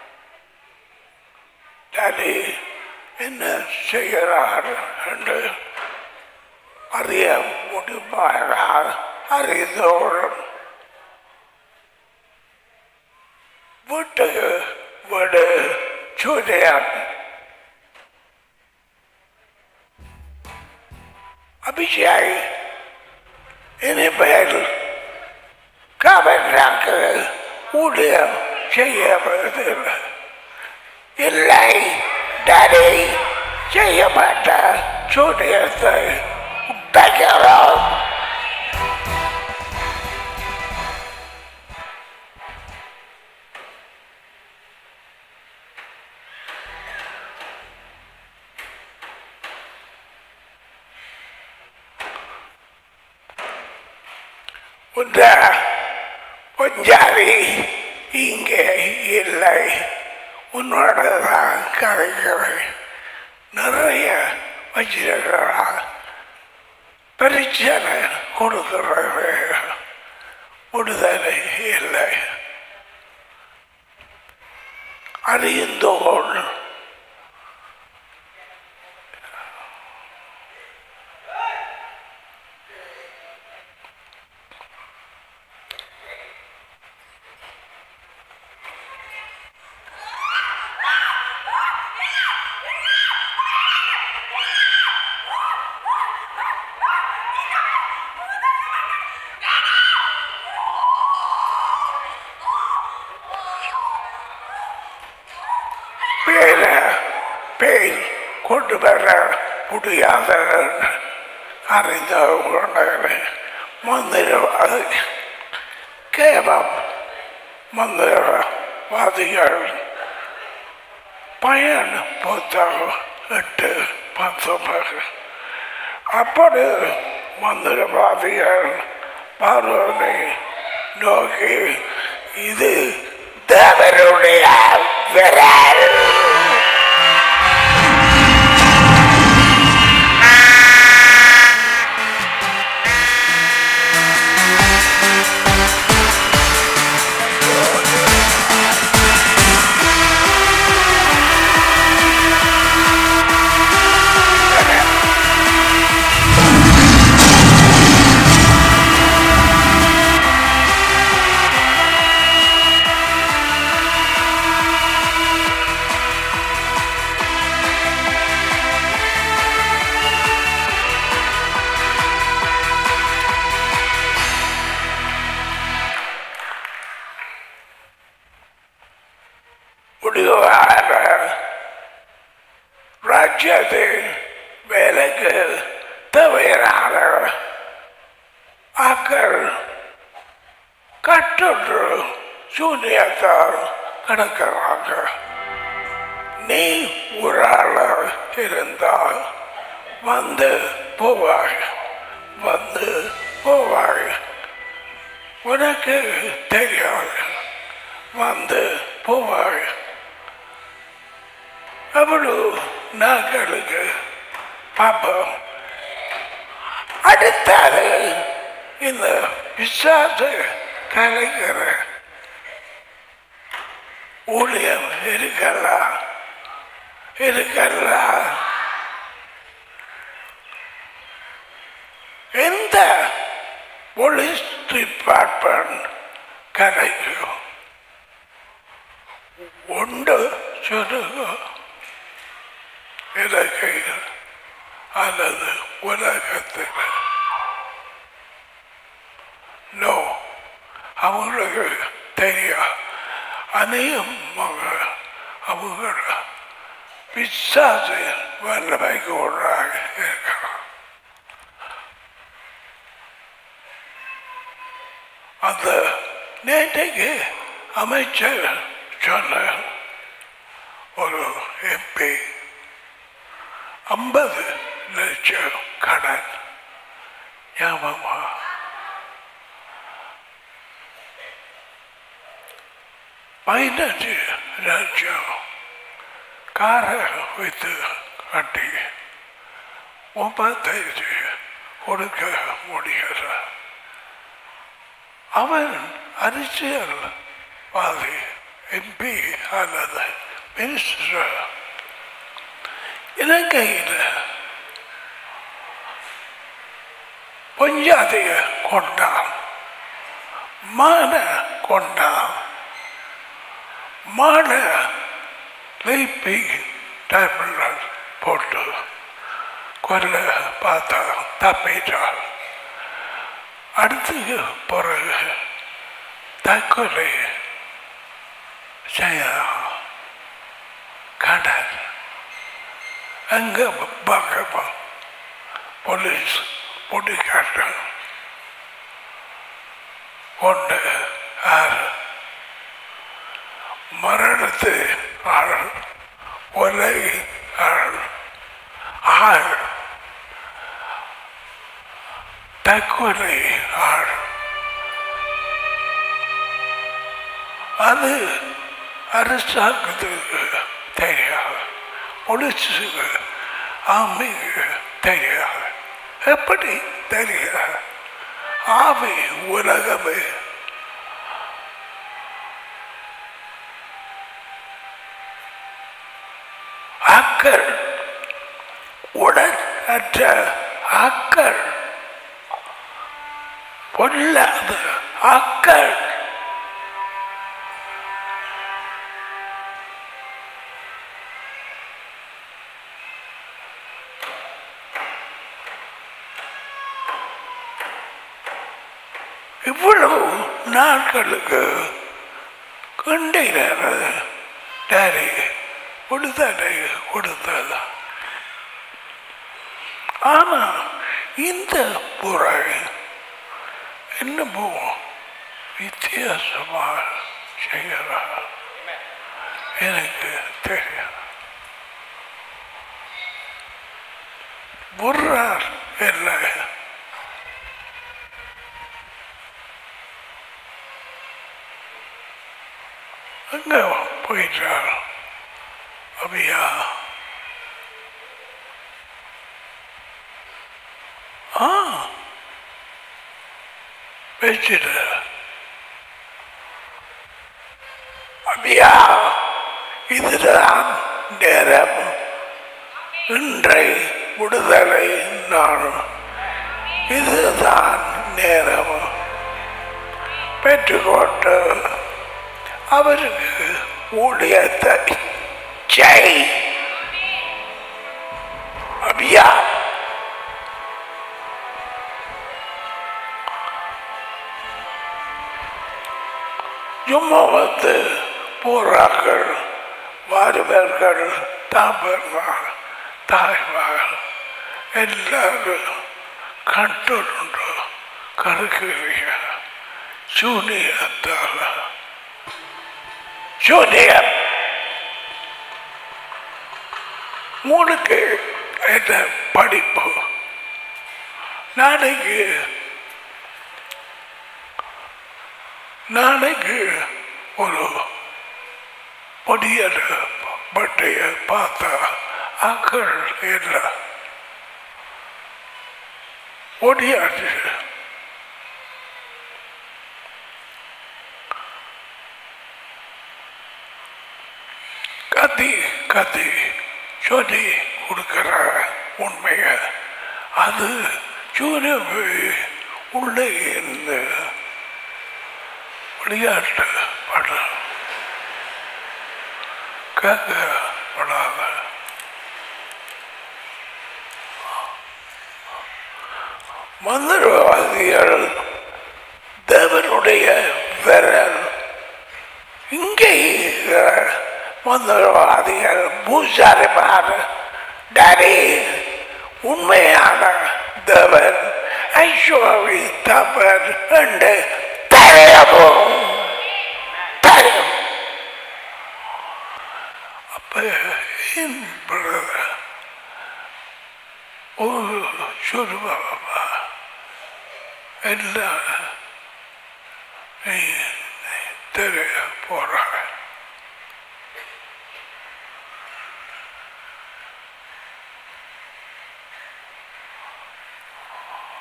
டாடி என்ன செய்கிறார் என்று அறிய முடியுமாறா அறிந்தோடும் வீட்டுக்கு வீடு சூரியன் அபிஷேக் இனிமேல் காவல்றாக்கு ஊழியம் செய்யப்படுவதில்லை இல்லை டாடி செய்ய மாட்டார் சூரியத்தை உண்டாக்கிறோம் உந்த பொஞ்சாதி இங்கே இல்லை உன்னோட தான் கதைக்கிறேன் நிறைய வச்சிருக்கிறான் பிரச்சனை கொடுக்கிறது விடுதலை இல்லை அறிந்தோள் பேர பேய் கொண்டு வர முடியாத அறிந்த உணர்வு மந்திரவாதி கேவம் மந்திரவாதிகள் பயன் புத்தகம் எட்டு பத்தொன்பது அப்படி மந்திரவாதிகள் பார்வனை நோக்கி இது தேவனுடைய விரல் முடிவாக ராஜ்யத்தின் வேலைக்கு தேவையான ஆக்கள் கட்டுன்று சூன்யத்தால் கிடக்கிறாங்க நீ ஒரு ஆள இருந்தால் வந்து போவாய் வந்து போவாய் உனக்கு தெரியாது வந்து போவாய் அவ்வளவு நாட்களுக்கு பார்ப்போம் அடுத்தது இந்த விசுவாச கலைக்கிற ஊழியம் இருக்கலாம் இருக்கலாம் எந்த போலீஸ் டிபார்ட்மெண்ட் கலைக்கும் உண்டு சொல்லுங்க இலக்கைகள் அல்லது உலகத்தில் நோ அவங்களுக்கு தெரியும் அநேகமாக அவங்க பிசாசு வல்லமைக்கு ஒன்றாக இருக்கிறார் அந்த நேற்றைக்கு அமைச்சர் சொன்ன ஒரு எம்பி ஐம்பது லட்சம் கடன் ஞாபகமா பதினஞ்சு லட்சம் காரை வைத்து கட்டி முப்பத்தைந்து கொடுக்க முடியல அவன் அரசியல்வாதி எம்பி அல்லது மினிஸ்டர் இலங்கையில் பொஞ்சாதிய கொண்டான் மான கொண்டான் மான லைப்பி டேப்லெட் போட்டு கொல்ல பார்த்தா தப்பிட்டாள் அடுத்து பிறகு தற்கொலை செய்யலாம் கடல் அங்கே பார்க்க போலீஸ் பிடிக்காட்டு கொண்டு ஆறு மரணத்து ஆள் ஒலை ஆள் ஆள் தற்கொலை ஆள் அது அரசாங்கத்துக்கு தெரியாது போலீஸுக்கு ஆமைக்கு தெரியாது எப்படி தெரியாது ஆமை உலகமே ஆக்கள் உடல் அற்ற ஆக்கள் பொல்லாத ஆக்கள் இவ்வளவு நாட்களுக்கு கண்டெய்னர் டாரி கொடுத்தாரு கொடுத்தது ஆனா இந்த புறை என்னமோ வித்தியாசமாக செய்கிறார் எனக்கு தெரியும் புறார் இல்லை அங்கே போயிட்டார் அப்படியா ஆ வச்சுட்டு அப்படியா இதுதான் நேரம் இன்றை விடுதலை நாள் இதுதான் நேரம் பெற்றுக்கொண்டு அவருக்கு ஊழியத்தை செய் அப்படியா ஜும்மாவத்து போறாக்கள் வாலிபர்கள் தாபர்கள் தாய்மார்கள் எல்லாரும் கண்டுண்டு கருக்கிறீங்க சூனியத்தால் சூனியம் மூணுக்கு என்ன படிப்பு நாளைக்கு நாளைக்கு ஒரு பொடியல் பட்டைய பார்த்தா ஆக்கள் இல்லை ஒடியாச்சு கத்தி கத்தி சொல்லி கொடுக்கிற உண்மைய அது சூரியவை உள்ளே இருந்து விளையாட்டு படம் கேட்கப்படாத மந்திரவாதிகள் தேவனுடைய விரல் இங்கே மந்திரவாதிகள் பூசாரிமார் டரி உண்மையான தேவன் ஐஸ்வரி தவன் என்று தெரியவும் தெரியும் அப்ப என் brother ஒரு சொல்லுவாப்பா எல்லாம் நீ நீ தெரிய போறாங்க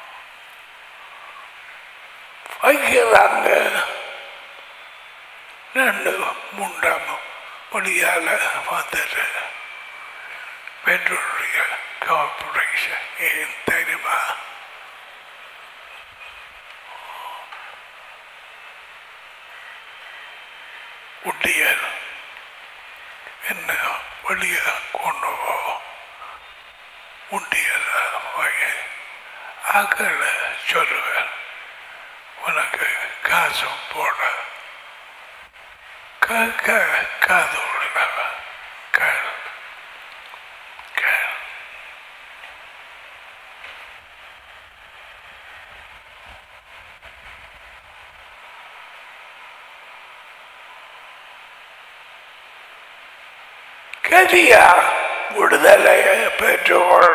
வைக்கிறாங்க ரெண்டு முண்டாம் வழியால் வந்துட்டு பெட்ரோலிய கார்பரேஷன் ஏன் தெரியுமா உண்டியல் என்ன வெளியே கொண்டு போ உண்டியல் வாங்கி அகல சொல்லுவேன் உனக்கு காசும் போட கேட்க காது உள்ளவன் கேள் கேள் கதியா விடுதலையை பெற்றோர்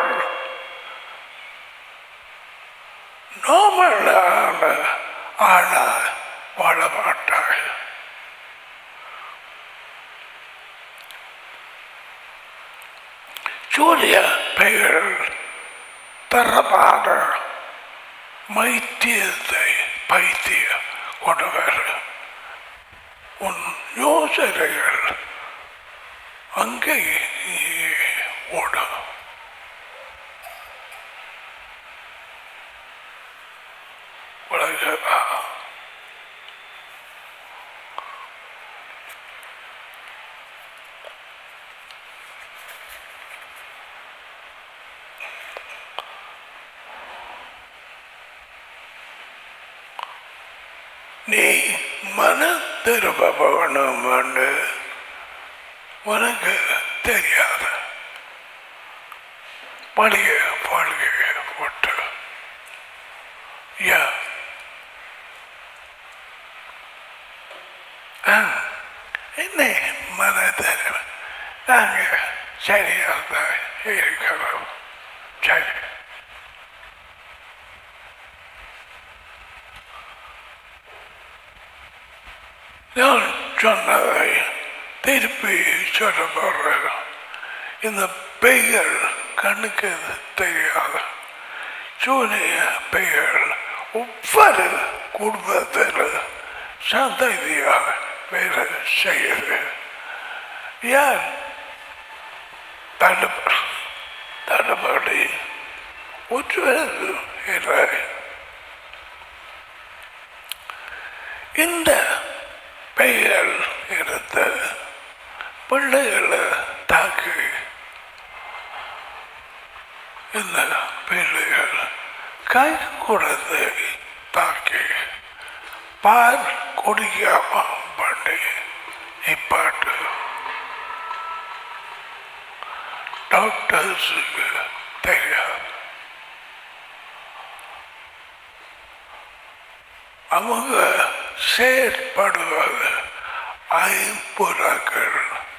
நோமலான ஆனா வாழ மாட்டாள் சூரிய பெயர் தரமான மைத்தியத்தை பைத்திய கொண்டவர் உன் யோசனைகள் அங்கே ஓடும் உலகா நீ மன திரும்ப வேணும் என்று உனக்கு தெரியாது பழிய பழிய போட்டு யா ஆ, என்ன மன தெரியும் நாங்கள் சரியாக தான் இருக்கிறோம் சரி நான் சொன்னதை திருப்பி சொல்ல போறேன் இந்த பெயர் கண்ணுக்கு தெரியாது சூரிய பெயர் ஒவ்வொரு குடும்பத்தில் சந்ததியாக வேலை செய்யுது யார் தடுப்பு தடுப்படி ஒற்றுவது இல்லை இந்த பெயர் இருந்த பிள்ளைகளை தாக்கி இந்த பிள்ளைகள் கை கொடுத்து தாக்கி பால் குடிக்காம பண்ணி நிப்பாட்டு டாக்டர்ஸுக்கு தெரியாது அவங்க செயற்படுவது ஐம்புறாக்கள்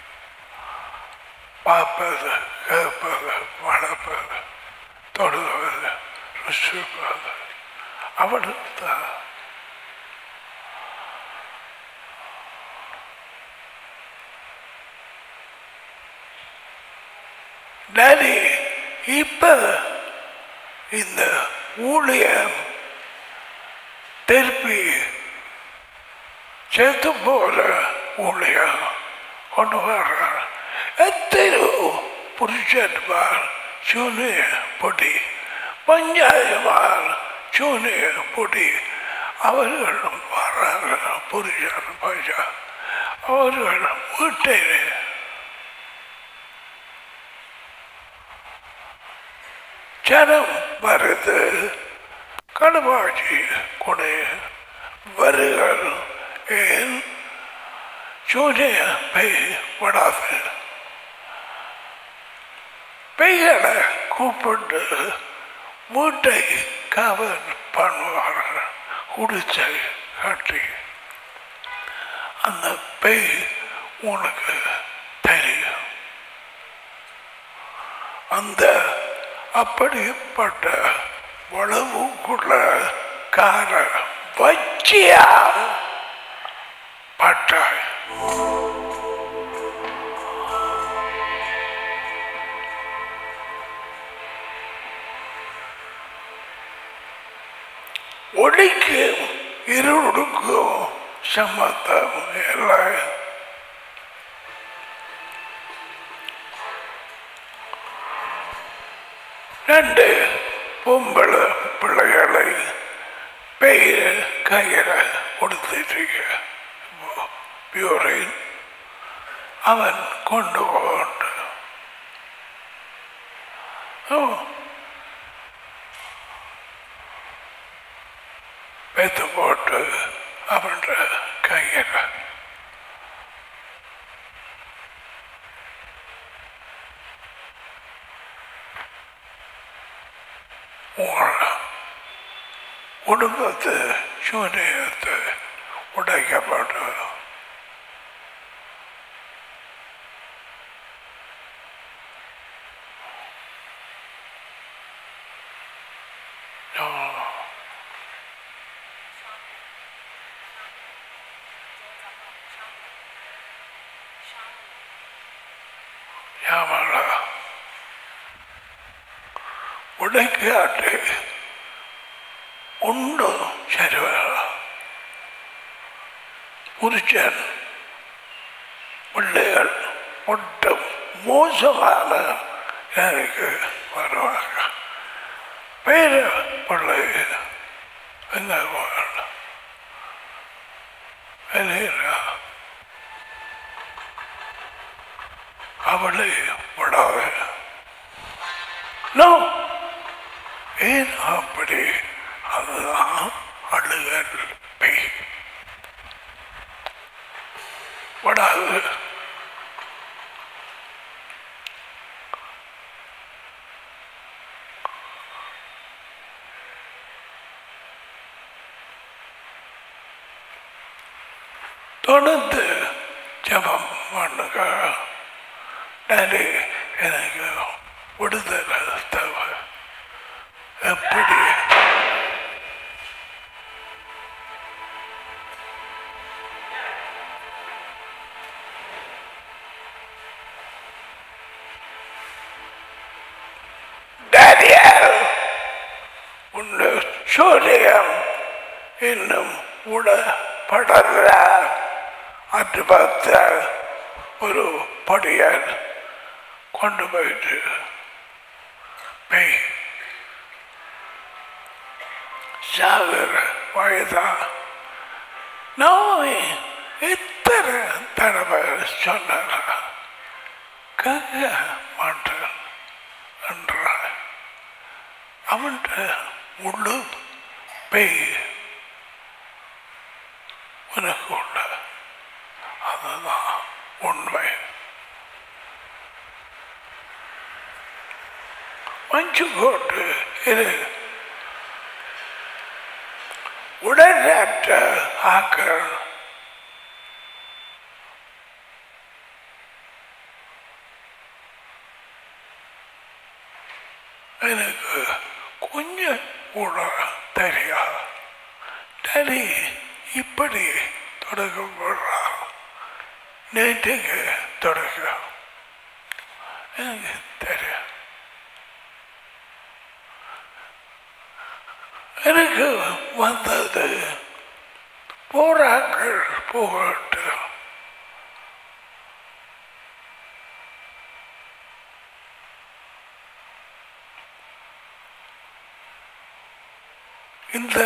பார்ப்பது கேட்பது வளர்ப்பது தொடுவது ருசிப்பது அவ்வளவுதான் டேடி இப்ப இந்த ஊழியம் திருப்பி செத்து போற ஊழியம் கொண்டு வர எத்தனையோ புருஷன்மார் சூனிய பொடி பஞ்சாயமார் சூனிய பொடி அவர்கள் வர்றாங்க புருஷன் பஞ்சா அவர்கள் வீட்டில் ஜனம் வருது கடுமாட்சி கொடை வருகள் ஏன் சூரிய பெய் விடாது பெய்களை கூப்பிட்டு வீட்டை கவர் பண்ணுவார்கள் குடிச்சை கட்டி அந்த பெய் உனக்கு தெரியும் அந்த அப்படிப்பட்ட உழவுக்குள்ள கார வச்சியா பட்டாய் ஒளிக்கும் இருளுக்கும் சம்மந்தம் இல்லை ரெண்டு பொம்பளை பிள்ளைகளை பெயர் கையில் கொடுத்துட்டு பியூரின் அவன் கொண்டு போகண்டு ஓ பெத்து போட்டு அவன் கையில் குடும்பத்து சூரியத்தை உடைக்கப்பட்டு யாமல உடைக்காட்டு உண்டு ശരിവല്ല പുരുഷൻ പിള്ളേർ ഒട്ടും മോശമാണ് എനിക്ക് പറയുക പേര് പിള്ളേർ എങ്ങനെ പോകണ്ട വിലയില്ല അവളെ വിടാതെ நோ ஏன் அப்படி அதுதான் அழுகல் பெய் விடாது தொடர்ந்து ஜபம் பண்ணுங்க டாடி எனக்கு விடுதலை தேவை எப்படி டாடியால் உன்னை சூரியன் இன்னும் உடப்படல அது பார்த்தால் ஒரு படியால் கொண்டு போயிட்டு பெய் சாகர வயதா நான் எத்தனை தடவை சொன்னாரா கேட்க மாட்டேன் என்றார் அவன்கிட்ட முழு பெய் உனக்கு உண்டு அதுதான் உண்மை மஞ்சு கோட்டு இது உடனற்ற ஆக்கள் எனக்கு கொஞ்சம் கூட தெரியாது டரி இப்படி தொடக்கப்படுறான் நேற்றுக்கு தொடக்க எனக்கு தெரியும் எனக்கு வந்தது போராக்கள் போகட்டு இந்த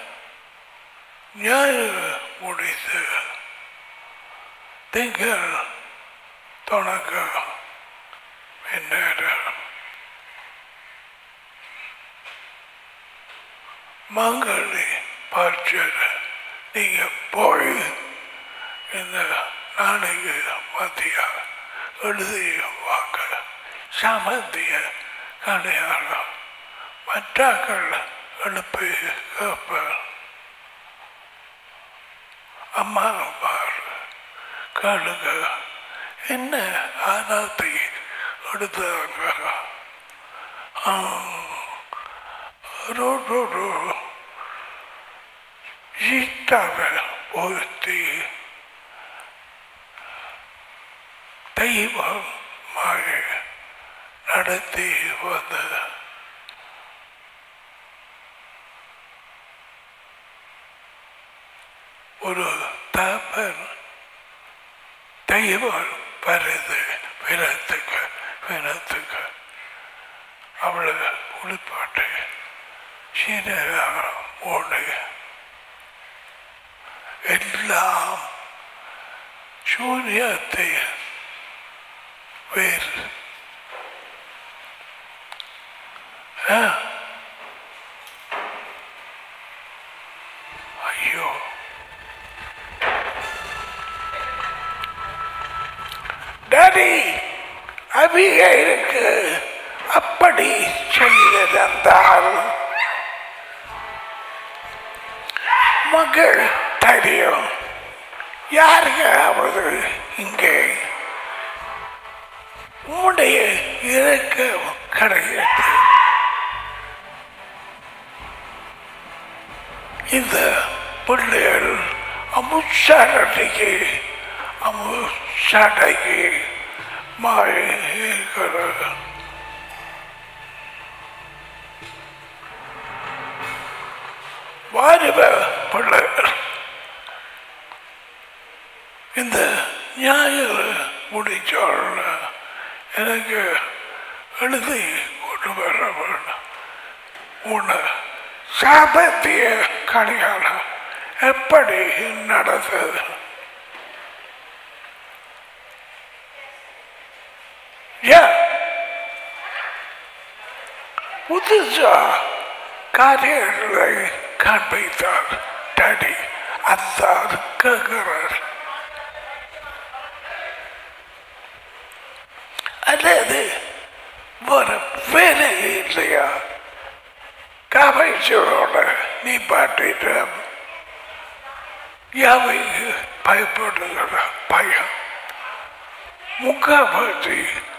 ஞாயிறு முடித்து திங்கள் தொடங்க பின்னர் மங்களி பரிச்சர் நீங்க போய் இந்த நாளைக்கு மத்திய எழுதி வாங்க சாமந்திய கடையாளம் மற்றாக்கள் எழுப்பி கேட்பேன் அம்மா பார் கேளுங்க என்ன ஆனாத்தி எடுத்தாங்க ரோடு சீட்டாவை ஒருத்தி தெய்வமாக நடத்தி வந்த ஒரு தகவல் தெய்வம் வருது வினத்துக்கு வினத்துக்கு அவளை குளிப்பாட்டு சீனராக ஓடு எல்லாம் சூரியத்தை வேறு ஆ? ஐயோ டாடி அபிகைக்கு அப்படி சொல்லியிருந்தால் மகள் தெரியும் யாருக்காவது இங்கே உடைய இருக்க கிடையாது இந்த பிள்ளைகள் அமுச்சாரடிக்கு அமுச்சாடைக்கு மாறி இருக்கிறது வாலிப பிள்ளைகள் இந்த ஞாயிறு முடிச்சோட எனக்கு எழுதி கொண்டு வர வேண்டும் உன்னை சாபத்திய கல்யாணம் எப்படி நடந்தது ஏன் புதுசா காரியங்களை காண்பித்தார் டாடி அந்தார் கேட்கிறார் அல்லது ஒரு வேலை இல்லையா காமைச்சோட நீ பாட்டிட்ட யாவைக்கு பயப்படுகிற பயம் முக்காபாட்டி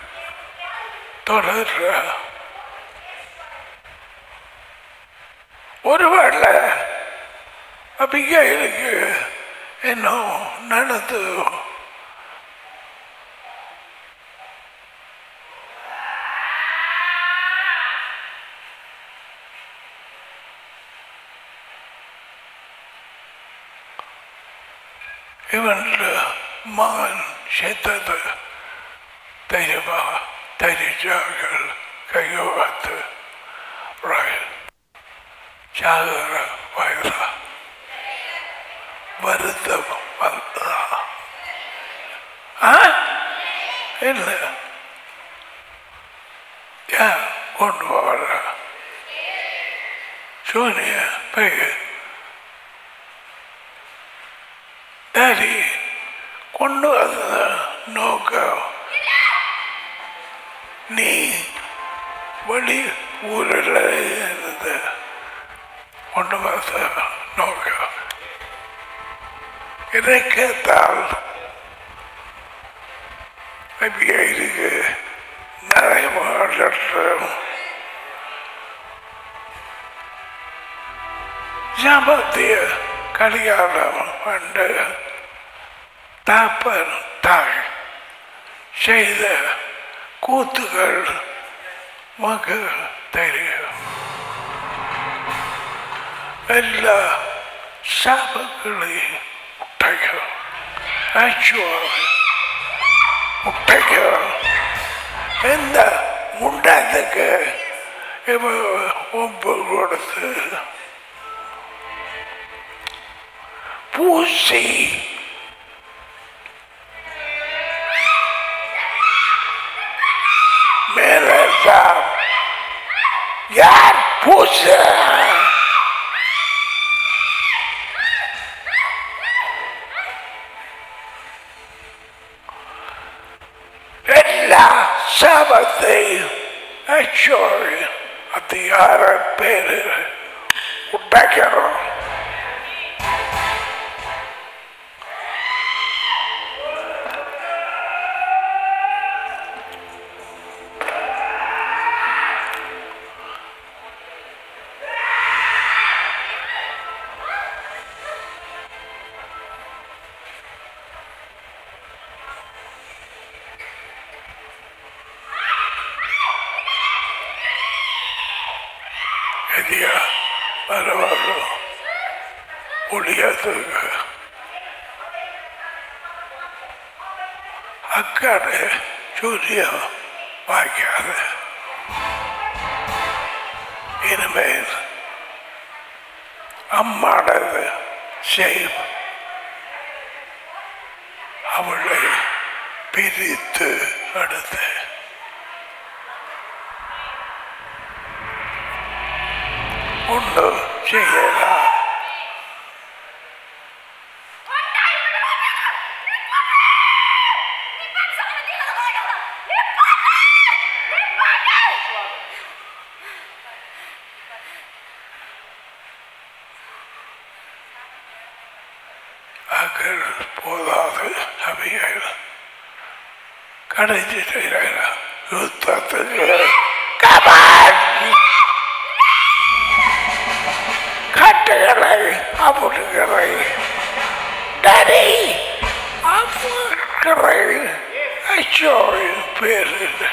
தொடர்ற ஒருவேளை அப்படிங்க இருக்கு இன்னும் நடந்து இவன் மகன் செத்தது தெரியுமா தெரிஞ்சார்கள் கையோகத்து சாகர வயதா வருத்தம் வந்தா ஆ இல்லை ஏன் கொண்டு வர சூனிய பெயர் டாடி கொண்டு வந்த நோக்கம் நீ வெளி ஊரில் இருந்து கொண்டு வந்த நோக்கம் இதை கேட்டால் அப்படியே இருக்கு நிறைய மாற்றம் சாமத்திய கல்யாணம் கண்டு தாப்பன் தாய் செய்த கூத்துகள் மக தெரியும் எல்லா சாபங்களையும் முட்டையும் ஆச்சுவாக முட்டையும் எந்த முண்டாத்துக்கு இவ ஒப்பு கொடுத்து பூசி மேலதான் யார் பூச எல்லா சாபத்தையும் ஆச்சோரி அதிகார பேரு உண்டாக்கிறோம் எதியா பரவாயில்ல முடியாதுங்க அக்காடு சூரியம் வாய்க்காது இனிமேல் அம்மாடது ஷேப் அவளை பிரித்து எடுத்து ஒன்று செய்யலாம் அகல் போதாது அவைகள் கடைசி செய்கிறாங்க யுத்தத்துக்கு கமான் கட்டுகளை அமுடுகளை டரி அமுடுகளை அச்சோயின் பேரில்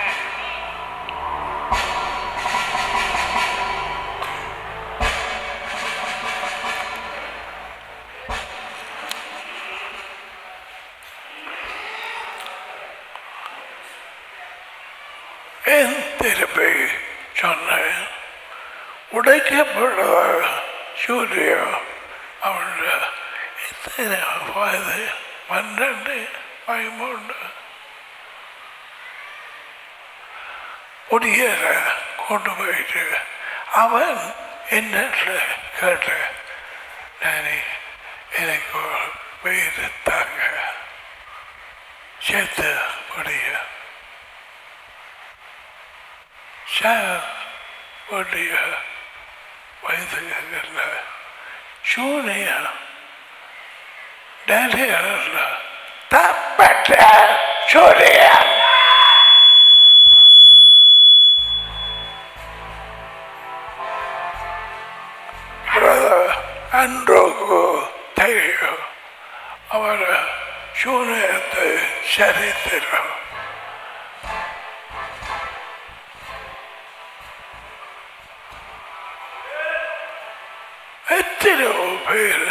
என் திருப்பி சொன்னேன் உடைக்கப்படுற சூரியன் அவனோட எத்தனை வயது பன்னெண்டு பதிமூன்று முடியற கொண்டு போயிட்டு அவன் என்ன கேட்ட நானே எனக்கு ஒரு பேரு தாங்க சேர்த்து முடிய சார் உடைய வயதுகளில் சூனிய டேனியல் தப்பட்ட சூரியன் பிரதர் அன்றோக்கு தெரியும் அவர் சூனியத்தை சரித்திரம் எத்தனையோ பேர்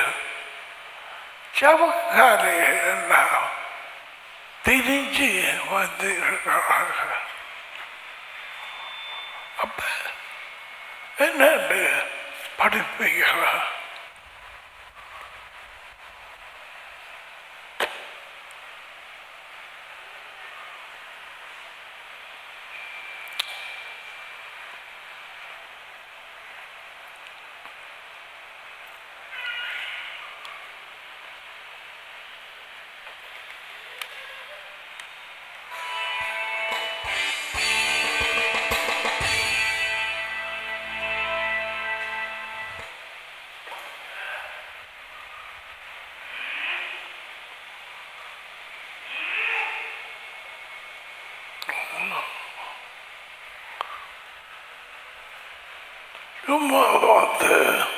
சமக்காரிகள் திரிஞ்சு வந்திருக்கிறார்கள் அப்ப என்னன்னு படிப்பீங்களா சும்மா வந்து